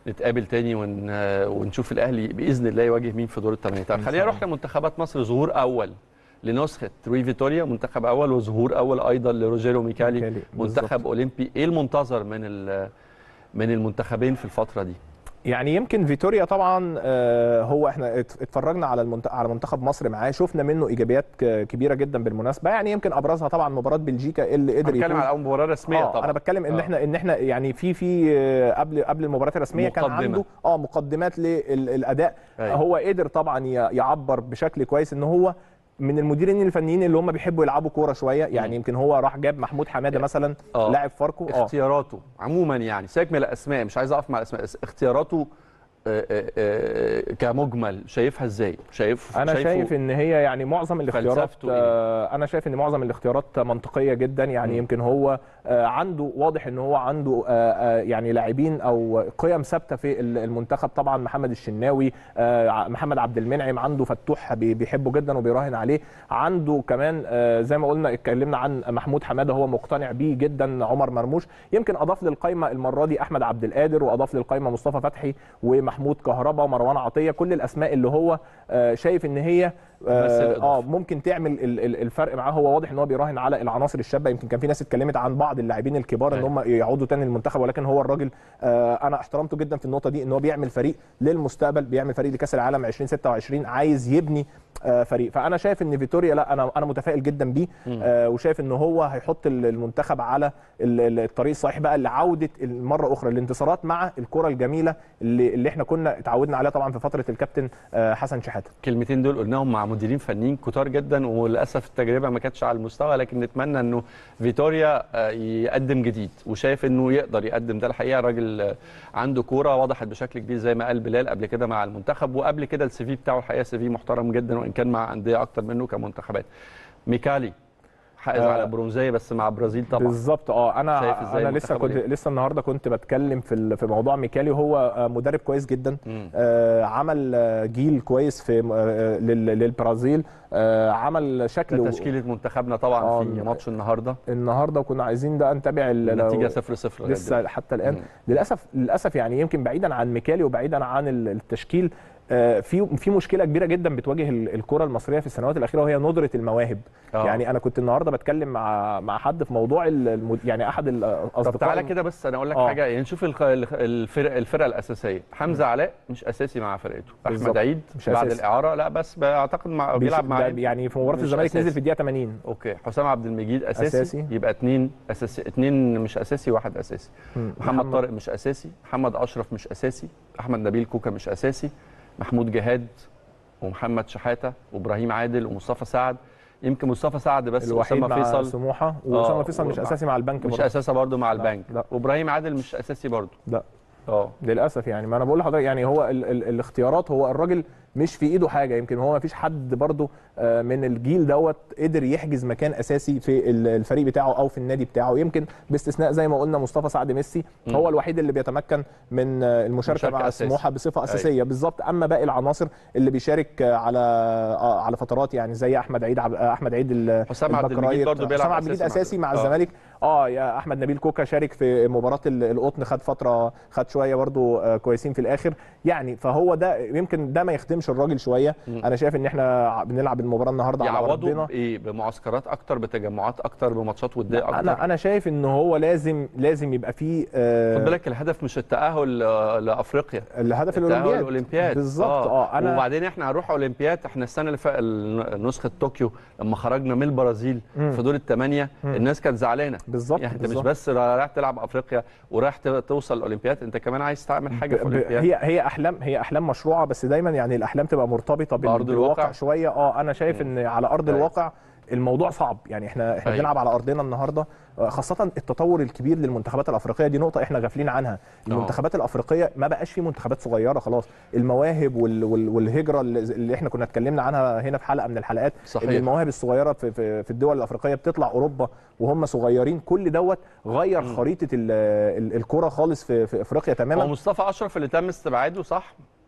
نتقابل تاني ون... ونشوف الاهلي باذن الله يواجه مين في دور الثمانيه طب إن خلينا شاء نروح لمنتخبات مصر ظهور اول لنسخه روي فيتوريا منتخب اول وظهور اول ايضا لروجيرو ميكالي ميكالي، منتخب بالظبط. اولمبي ايه المنتظر من ال... من المنتخبين في الفتره دي يعني يمكن فيتوريا طبعا آه، هو احنا ات- اتفرجنا على المنت... على منتخب مصر معاه شفنا منه ايجابيات ك- كبيره جدا بالمناسبه يعني يمكن ابرزها طبعا مباراه بلجيكا اللي قدر بتكلم يفوز على اول مباراه رسميه آه طبعا انا بتكلم ان آه. احنا ان احنا يعني في في آه، قبل قبل المباريات الرسميه كان مقدمة. عنده اه مقدمات للاداء أيوة. هو قدر طبعا ي- يعبر بشكل كويس ان هو من المديرين الفنيين اللي هم بيحبوا يلعبوا كوره شويه يعني مم. يمكن هو راح جاب محمود حماده مثلا آه. لاعب فاركو اه اختياراته عموما يعني سيبك من الاسماء مش عايز اقف مع الاسماء بس اختياراته آه، آه، آه، كمجمل شايفها ازاي شايف انا شايفه شايف ان هي يعني معظم الاختيارات فلسفته إيه؟ آه، انا شايف ان معظم الاختيارات منطقيه جدا يعني مم. يمكن هو آه، عنده واضح ان هو عنده آه، آه، يعني لاعبين او قيم ثابته في ال- المنتخب طبعا محمد الشناوي آه، ع- محمد عبد المنعم عنده فتوح بي- بيحبه جدا وبيراهن عليه عنده كمان آه، زي ما قلنا اتكلمنا عن محمود حماده هو مقتنع بيه جدا عمر مرموش يمكن اضاف للقائمه المره دي احمد عبد القادر واضاف للقائمه مصطفى فتحي ومحمود كهربا ومروان عطيه كل الاسماء اللي هو آه، شايف ان هي بس اه الإضافة. آه، ممكن تعمل ال- ال- الفرق معاه هو واضح ان هو بيراهن على العناصر الشابه يمكن كان في ناس اتكلمت عن بعض اللاعبين الكبار ان أيوة. هم يعودوا تاني للمنتخب ولكن هو الراجل آه انا احترمته جدا في النقطه دي ان هو بيعمل فريق للمستقبل بيعمل فريق لكاس العالم 2026 عايز يبني آه فريق فانا شايف ان فيتوريا لا انا انا متفائل جدا بيه آه وشايف ان هو هيحط ال- المنتخب على ال- ال- الطريق الصحيح بقى لعوده مره اخرى الانتصارات مع الكره الجميله اللي, اللي احنا كنا اتعودنا عليها طبعا في فتره الكابتن آه حسن شحاته الكلمتين دول قلناهم مع مديرين فنيين كتار جدا وللاسف التجربه ما كانتش على المستوى لكن نتمنى انه فيتوريا آه، يقدم جديد وشايف انه يقدر يقدم ده الحقيقه راجل آه، عنده كوره وضحت بشكل كبير زي ما قال بلال قبل كده مع المنتخب وقبل كده السي في بتاعه الحقيقه سي في محترم جدا وان كان مع انديه اكتر منه كمنتخبات ميكالي حائز آه. على برونزيه بس مع برازيل طبعا بالظبط اه انا شايف إزاي انا لسه المنتخب كنت ليه؟ لسه النهارده كنت بتكلم في ال- في موضوع ميكالي وهو آه، مدرب كويس جدا مم. آه عمل آه، جيل كويس في آه لل- للبرازيل آه عمل شكل ده تشكيله منتخبنا طبعا آه، في ماتش النهارده النهارده وكنا عايزين بقى نتابع ال- لو- النتيجه 0 0 لسه حتى الان مم. للاسف للاسف يعني يمكن بعيدا عن ميكالي وبعيدا عن ال- التشكيل آه، في في مشكله كبيره جدا بتواجه ال- الكره المصريه في السنوات الاخيره وهي ندره المواهب آه. يعني انا كنت النهارده بتكلم مع مع حد في موضوع ال- الم- يعني احد الاصدقاء طب تعالى كده بس انا اقول لك آه. حاجه يعني نشوف الخ- الخ- الفرق الفرقه الاساسيه حمزه علاء مش اساسي مع فرقته احمد بالظبط. عيد مش بعد أساسي. الاعاره لا بس اعتقد مع بيش- بيلعب مع ده عيد. يعني في مباراه مش الزمالك أساسي. نزل في الدقيقه 80 اوكي حسام عبد المجيد اساسي, أساسي. يبقى اثنين اساسي اثنين مش اساسي واحد اساسي مم. محمد طارق مش اساسي محمد اشرف مش اساسي احمد نبيل كوكا مش اساسي محمود جهاد ومحمد شحاته وابراهيم عادل ومصطفى سعد يمكن مصطفى سعد بس الوحيد اسامه مع فيصل سموحه واسامه فيصل مش ومع- اساسي مع البنك مش برضه. اساسي برضه مع البنك لا. وابراهيم عادل مش اساسي برضه لا اه للاسف يعني ما انا بقول لحضرتك يعني هو ال ال الاختيارات هو الراجل مش في ايده حاجه يمكن هو ما فيش حد برضه آه، من الجيل دوت قدر يحجز مكان اساسي في ال- الفريق بتاعه او في النادي بتاعه يمكن باستثناء زي ما قلنا مصطفى سعد ميسي مم. هو الوحيد اللي بيتمكن من آه، المشاركه مشاركة مع أساسي. سموحه بصفه اساسيه بالظبط اما باقي العناصر اللي بيشارك آه، على آه، على فترات يعني زي احمد عيد عب- آه، احمد عيد ال- حسام عبد المجيد البكرايت. برضه بيلعب حسام عبد المجيد أساسي مع اساسي مع آه. الزمالك اه يا احمد نبيل كوكا شارك في مباراه ال- القطن خد فتره خد شويه برضو آه، كويسين في الاخر يعني فهو ده يمكن ده ما يخدمش الراجل شويه مم. انا شايف ان احنا ع- بنلعب المباراه النهارده على يعوضوا ارضنا بايه بمعسكرات اكتر بتجمعات اكتر بماتشات وديه اكتر انا انا شايف ان هو لازم لازم يبقى فيه آه، خد بالك الهدف مش التاهل آه، لافريقيا الهدف التأهل الاولمبياد الاولمبياد بالظبط اه انا وبعدين احنا هنروح اولمبياد احنا السنه اللي فاتت نسخه طوكيو لما خرجنا من البرازيل مم. في دور الثمانيه مم. الناس كانت زعلانه بالظبط يعني انت مش بالظبط. بس رايح تلعب افريقيا ورايح ت- توصل الاولمبياد انت كمان عايز تعمل حاجه في ب- ب- الاولمبياد هي هي احلام هي احلام مشروعه بس دايما يعني الاحلام تبقى مرتبطه بال- بأرض بالواقع الواقع. شويه اه انا شايف ان على ارض أيوة. الواقع الموضوع صعب يعني احنا احنا أيوة. بنلعب على ارضنا النهارده آه، خاصه التطور الكبير للمنتخبات الافريقيه دي نقطه احنا غافلين عنها المنتخبات الافريقيه ما بقاش في منتخبات صغيره خلاص المواهب وال وال والهجره اللي اللي احنا كنا اتكلمنا عنها هنا في حلقه من الحلقات صحيح. ان المواهب الصغيره في, في, في الدول الافريقيه بتطلع اوروبا وهم صغيرين كل دوت غير خريطه ال- ال- الكره خالص في, في افريقيا هو تماما مصطفى اشرف اللي تم استبعاده صح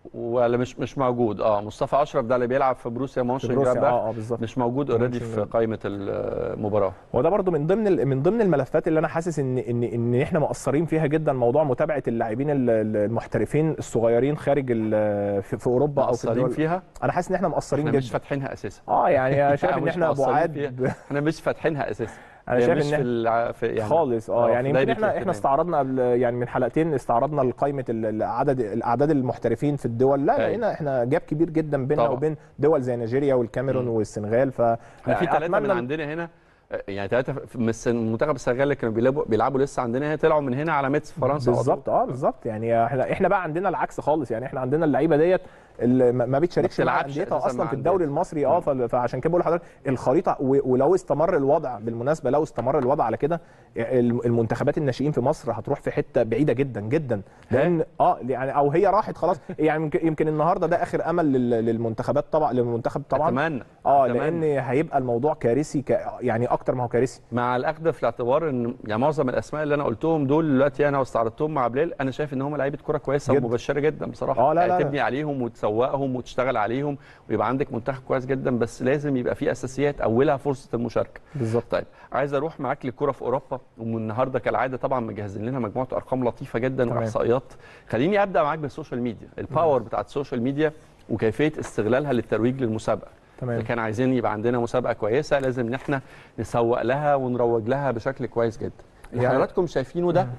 ولا مش مش موجود اه مصطفى اشرف ده اللي بيلعب في بروسيا مونشن بروسيا جلادباخ اه اه بالظبط مش موجود اوريدي في مونشن قائمه المباراه هو ده برضو من ضمن ال- من ضمن الملفات اللي انا حاسس ان ان ان احنا مقصرين فيها جدا موضوع متابعه اللاعبين ال- ال- المحترفين الصغيرين خارج ال- في في اوروبا او في مقصرين الدول فيها انا حاسس ان احنا مقصرين احنا مش جدا فاتحينها اساسا اه يعني شايف لا، ان مش احنا مقصرين بعاد فيها. ب- احنا مش فاتحينها اساسا انا هي شايف مش ان في, احنا الع... في يعني خالص اه في يعني يمكن دايرة احنا احنا الاهتمام. استعرضنا قبل يعني من حلقتين استعرضنا قائمه العدد الاعداد المحترفين في الدول لا أيوة. لقينا احنا جاب كبير جدا بيننا طبعا. وبين دول زي نيجيريا والكاميرون مم. والسنغال ف احنا في ثلاثه من أتمنى- عندنا هنا آه، يعني ثلاثه من السن- منتخب السنغال اللي كانوا بيلعبوا بيلعبوا لسه عندنا هنا طلعوا من هنا على ميتس في فرنسا على طول. بالظبط اه بالظبط يعني احنا احنا بقى عندنا العكس خالص يعني احنا عندنا اللعيبه ديت اللي ما ما بتشاركش ما مع بتلعبش انديتها أساساً اصلا مع في الدوري أنديتها. المصري اه ف- فعشان كده بقول لحضرتك الخريطه و- ولو استمر الوضع بالمناسبه لو استمر الوضع على كده الم- المنتخبات الناشئين في مصر هتروح في حته بعيده جدا جدا لان اه يعني او هي راحت خلاص يعني يمكن- يمكن النهارده ده اخر امل لل- للمنتخبات طبعا للمنتخب طبعا اتمنى اه أتمنى. لان هيبقى الموضوع كارثي ك يعني اكتر ما هو كارثي مع الاخذ في الاعتبار ان يعني معظم الاسماء اللي انا قلتهم دول دلوقتي انا واستعرضتهم مع بلال انا شايف ان هم لعيبه كوره كويسه جدا. ومبشره جدا بصراحه آه، لا، لا، يعني لا. تبني عليهم وتسوقهم وتشتغل عليهم ويبقى عندك منتخب كويس جدا بس لازم يبقى في اساسيات اولها فرصه المشاركه بالظبط طيب عايز اروح معاك للكره في اوروبا ومن النهارده كالعاده طبعا مجهزين لنا مجموعه ارقام لطيفه جدا تمام. واحصائيات خليني ابدا معاك بالسوشيال ميديا الباور بتاعت السوشيال ميديا وكيفيه استغلالها للترويج للمسابقه تمام اذا كان عايزين يبقى عندنا مسابقه كويسه لازم ان احنا نسوق لها ونروج لها بشكل كويس جدا اللي يعني- حضراتكم شايفينه ده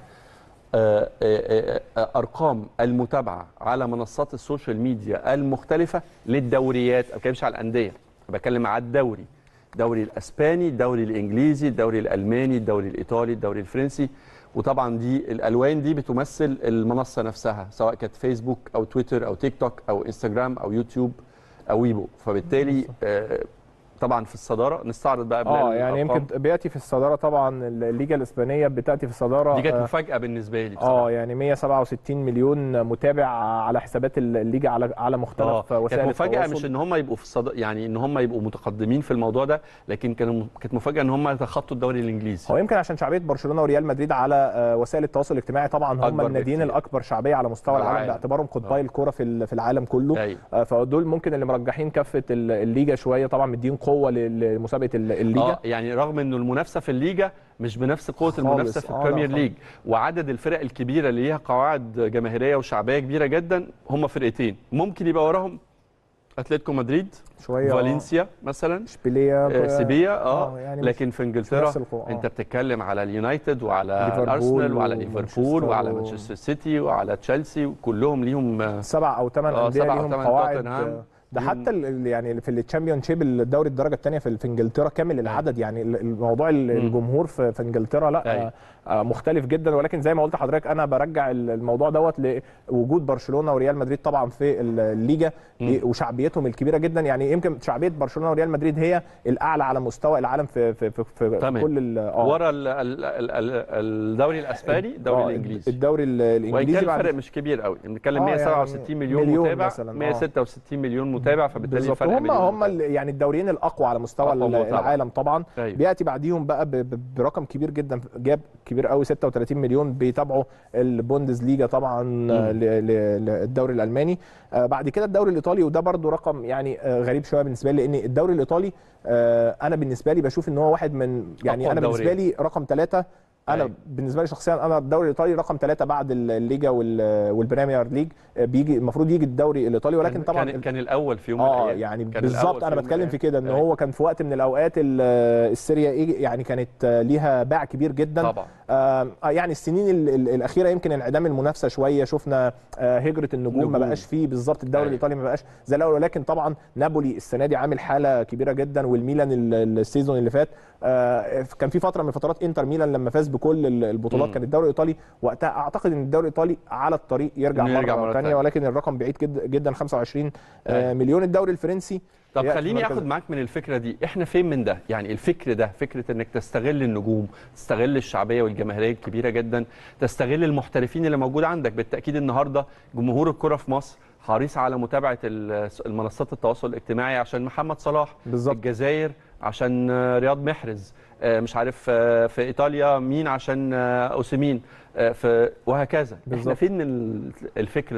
آه، آه، آه، ارقام المتابعه على منصات السوشيال ميديا المختلفه للدوريات ما بتكلمش على الانديه أنا بتكلم على الدوري الدوري الاسباني الدوري الانجليزي الدوري الالماني الدوري الايطالي الدوري الفرنسي وطبعا دي الالوان دي بتمثل المنصه نفسها سواء كانت فيسبوك او تويتر او تيك توك او انستجرام او يوتيوب او ويبو فبالتالي آه، طبعا في الصداره نستعرض بقى اه بلال يعني الأرقام. يمكن بياتي في الصداره طبعا الليجا الاسبانيه بتاتي في الصداره دي كانت آه، مفاجاه بالنسبه لي بصراحه اه يعني 167 مليون متابع على حسابات الليجا على على مختلف اه وسائل كانت مفاجاه التواصل. مش ان هم يبقوا في الصد... يعني ان هم يبقوا متقدمين في الموضوع ده لكن كانوا كانت مفاجاه ان هم يتخطوا الدوري الانجليزي هو يمكن عشان شعبيه برشلونه وريال مدريد على آه، وسائل التواصل الاجتماعي طبعا هم أكبر الناديين بكتير. الاكبر شعبيه على مستوى على العالم العالم. باعتبارهم قطبي آه. الكره في ال- في العالم كله ايوه آه، فدول ممكن اللي مرجحين كفه ال- الليجا شويه طبعا مدين قوه لل- لمسابقه ال- الليجا اه يعني رغم انه المنافسه في الليجا مش بنفس قوه خالص. المنافسه في آه، لا البريمير خالص. ليج وعدد الفرق الكبيره اللي ليها قواعد جماهيريه وشعبيه كبيره جدا هم فرقتين ممكن يبقى وراهم اتلتيكو مدريد شويه آه، فالنسيا مثلا اشبيليه آه، سيبيا آه، اه يعني مش لكن في في انجلترا نفس القوة، آه. انت بتتكلم على اليونايتد وعلى ليفربول الارسنال وعلى ومانشستر ليفربول وعلى و- مانشستر سيتي وعلى تشيلسي وكلهم ليهم آه، سبع او ثمان آه، انديه سبع أو ليهم تمن قواعد توتنهام. آه، ده ليهم- حتى ال- ال- يعني في التشامبيون شيب الدوري الدرجه الثانيه في في انجلترا كامل العدد يعني ال- الموضوع ال- الجمهور في في انجلترا لا أيوة. آه، آه، مختلف جدا ولكن زي ما قلت لحضرتك انا برجع ال- الموضوع دوت لوجود برشلونه وريال مدريد طبعا في ال- الليجا مم. وشعبيتهم الكبيره جدا يعني يمكن شعبيه برشلونه وريال مدريد هي الاعلى على مستوى العالم في في في, في, في تمام. كل ال- اه ورا ال- ال- ال- ال- الدوري الاسباني الدوري آه، الانجليزي الدوري ال- وان الانجليزي كان بعد الفرق مش كبير قوي بنتكلم آه، يعني 167 مليون, مليون متابع مثلاً، آه. 166 مليون متابع فبالتالي بالظبط الفرق هم مليون هم متابع. ال- يعني الدوريين الاقوى على مستوى أقوى متابعة. العالم طبعا أيوة. بياتي بعديهم بقى ب- ب- برقم كبير جدا جاب كبير قوي 36 مليون بيتابعوا البوندز ليجا طبعا آه، ل- ل- للدوري الالماني آه، بعد كده الدوري الايطالي وده برضو رقم يعني آه، غريب شويه بالنسبه لي لان الدوري الايطالي آه، انا بالنسبه لي بشوف ان هو واحد من يعني أقوى انا بالنسبه الدوريات. لي رقم ثلاثة انا أيوة. بالنسبه لي شخصيا انا الدوري الايطالي رقم ثلاثة بعد الليجا وال- والبريمير ليج آه، بيجي المفروض يجي الدوري الايطالي ولكن كان- طبعا كان, كان الاول في يوم من اه الايام يعني كان بالظبط الأول انا في يوم من بتكلم في كده ان الأيام. هو كان في وقت من الاوقات ال- السيريا إيه يعني كانت آه، ليها باع كبير جدا طبعا آه يعني السنين ال- ال- الاخيره يمكن انعدام المنافسه شويه شفنا آه هجره النجوم ما نجوم. بقاش فيه بالظبط الدوري أيوة. الايطالي ما بقاش زي الاول ولكن طبعا نابولي السنه دي عامل حاله كبيره جدا والميلان ال- السيزون اللي فات آه كان في فتره من فترات انتر ميلان لما فاز بكل ال- البطولات مم. كان الدوري الايطالي وقتها اعتقد ان الدوري الايطالي على الطريق يرجع إنه يرجع مره, مرة ثانيه تانية. ولكن الرقم بعيد جدا جدا 25 آه أيوة. مليون الدوري الفرنسي طب يأتي خليني مركز- اخد معاك من الفكره دي احنا فين من ده يعني الفكر ده فكره انك تستغل النجوم تستغل الشعبيه والجماهيريه الكبيره جدا تستغل المحترفين اللي موجود عندك بالتاكيد النهارده جمهور الكره في مصر حريص على متابعه ال- المنصات التواصل الاجتماعي عشان محمد صلاح بالظبط. الجزائر عشان آه، رياض محرز آه، مش عارف آه، في ايطاليا مين عشان آه، اوسيمين آه، في وهكذا احنا بالظبط. فين ال- الفكر ده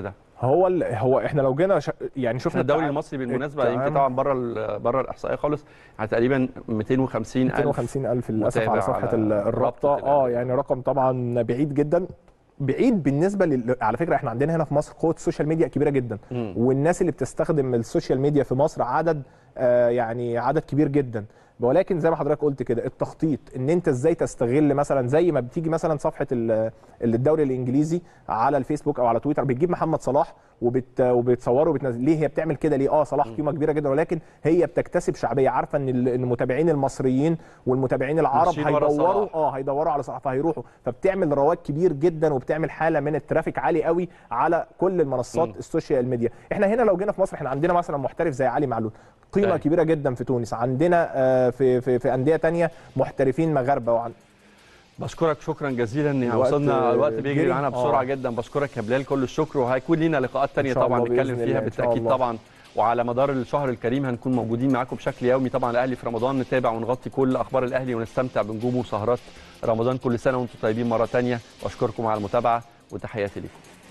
هو ال... هو احنا لو جينا ش... يعني احنا شفنا الدوري التع- المصري بالمناسبه يمكن التعامل- طبعا بره ال- بره الاحصائيه خالص يعني تقريبا 250 الف 250 الف للاسف متابع على صفحه على ال- الرابطه رابطة اه الأندية. يعني رقم طبعا بعيد جدا بعيد بالنسبه لل... على فكره احنا عندنا هنا في مصر قوه السوشيال ميديا كبيره جدا مم. والناس اللي بتستخدم السوشيال ميديا في مصر عدد آه يعني عدد كبير جدا ولكن زي ما حضرتك قلت كده التخطيط ان انت ازاي تستغل مثلا زي ما بتيجي مثلا صفحه ال- الدوري الانجليزي على الفيسبوك او على تويتر بتجيب محمد صلاح وبت وبتصوره وبتنزل ليه هي بتعمل كده ليه اه صلاح قيمه كبيره جدا ولكن هي بتكتسب شعبيه عارفه ان ال- ان المتابعين المصريين والمتابعين العرب ماشيين ورا هيدوروا صلاح. اه هيدوروا على صلاح فهيروحوا فبتعمل رواج كبير جدا وبتعمل حاله من الترافيك عالي قوي على كل المنصات مم. السوشيال ميديا احنا هنا لو جينا في مصر احنا عندنا مثلا محترف زي علي معلول قيمه أيوة. كبيره جدا في تونس عندنا آه، في في في انديه تانية محترفين مغاربه وعن بشكرك شكرا جزيلا ان الوقت وصلنا الوقت بيجري جري. معانا بسرعه آه. جدا بشكرك يا بلال كل الشكر وهيكون لينا لقاءات تانية إن شاء طبعا الله نتكلم بإذن فيها الله، إن شاء بالتاكيد الله. طبعا وعلى مدار الشهر الكريم هنكون موجودين معاكم بشكل يومي طبعا الاهلي في رمضان نتابع ونغطي كل اخبار الاهلي ونستمتع بنجومه وسهرات رمضان كل سنه وانتم طيبين مره تانية واشكركم على المتابعه وتحياتي لكم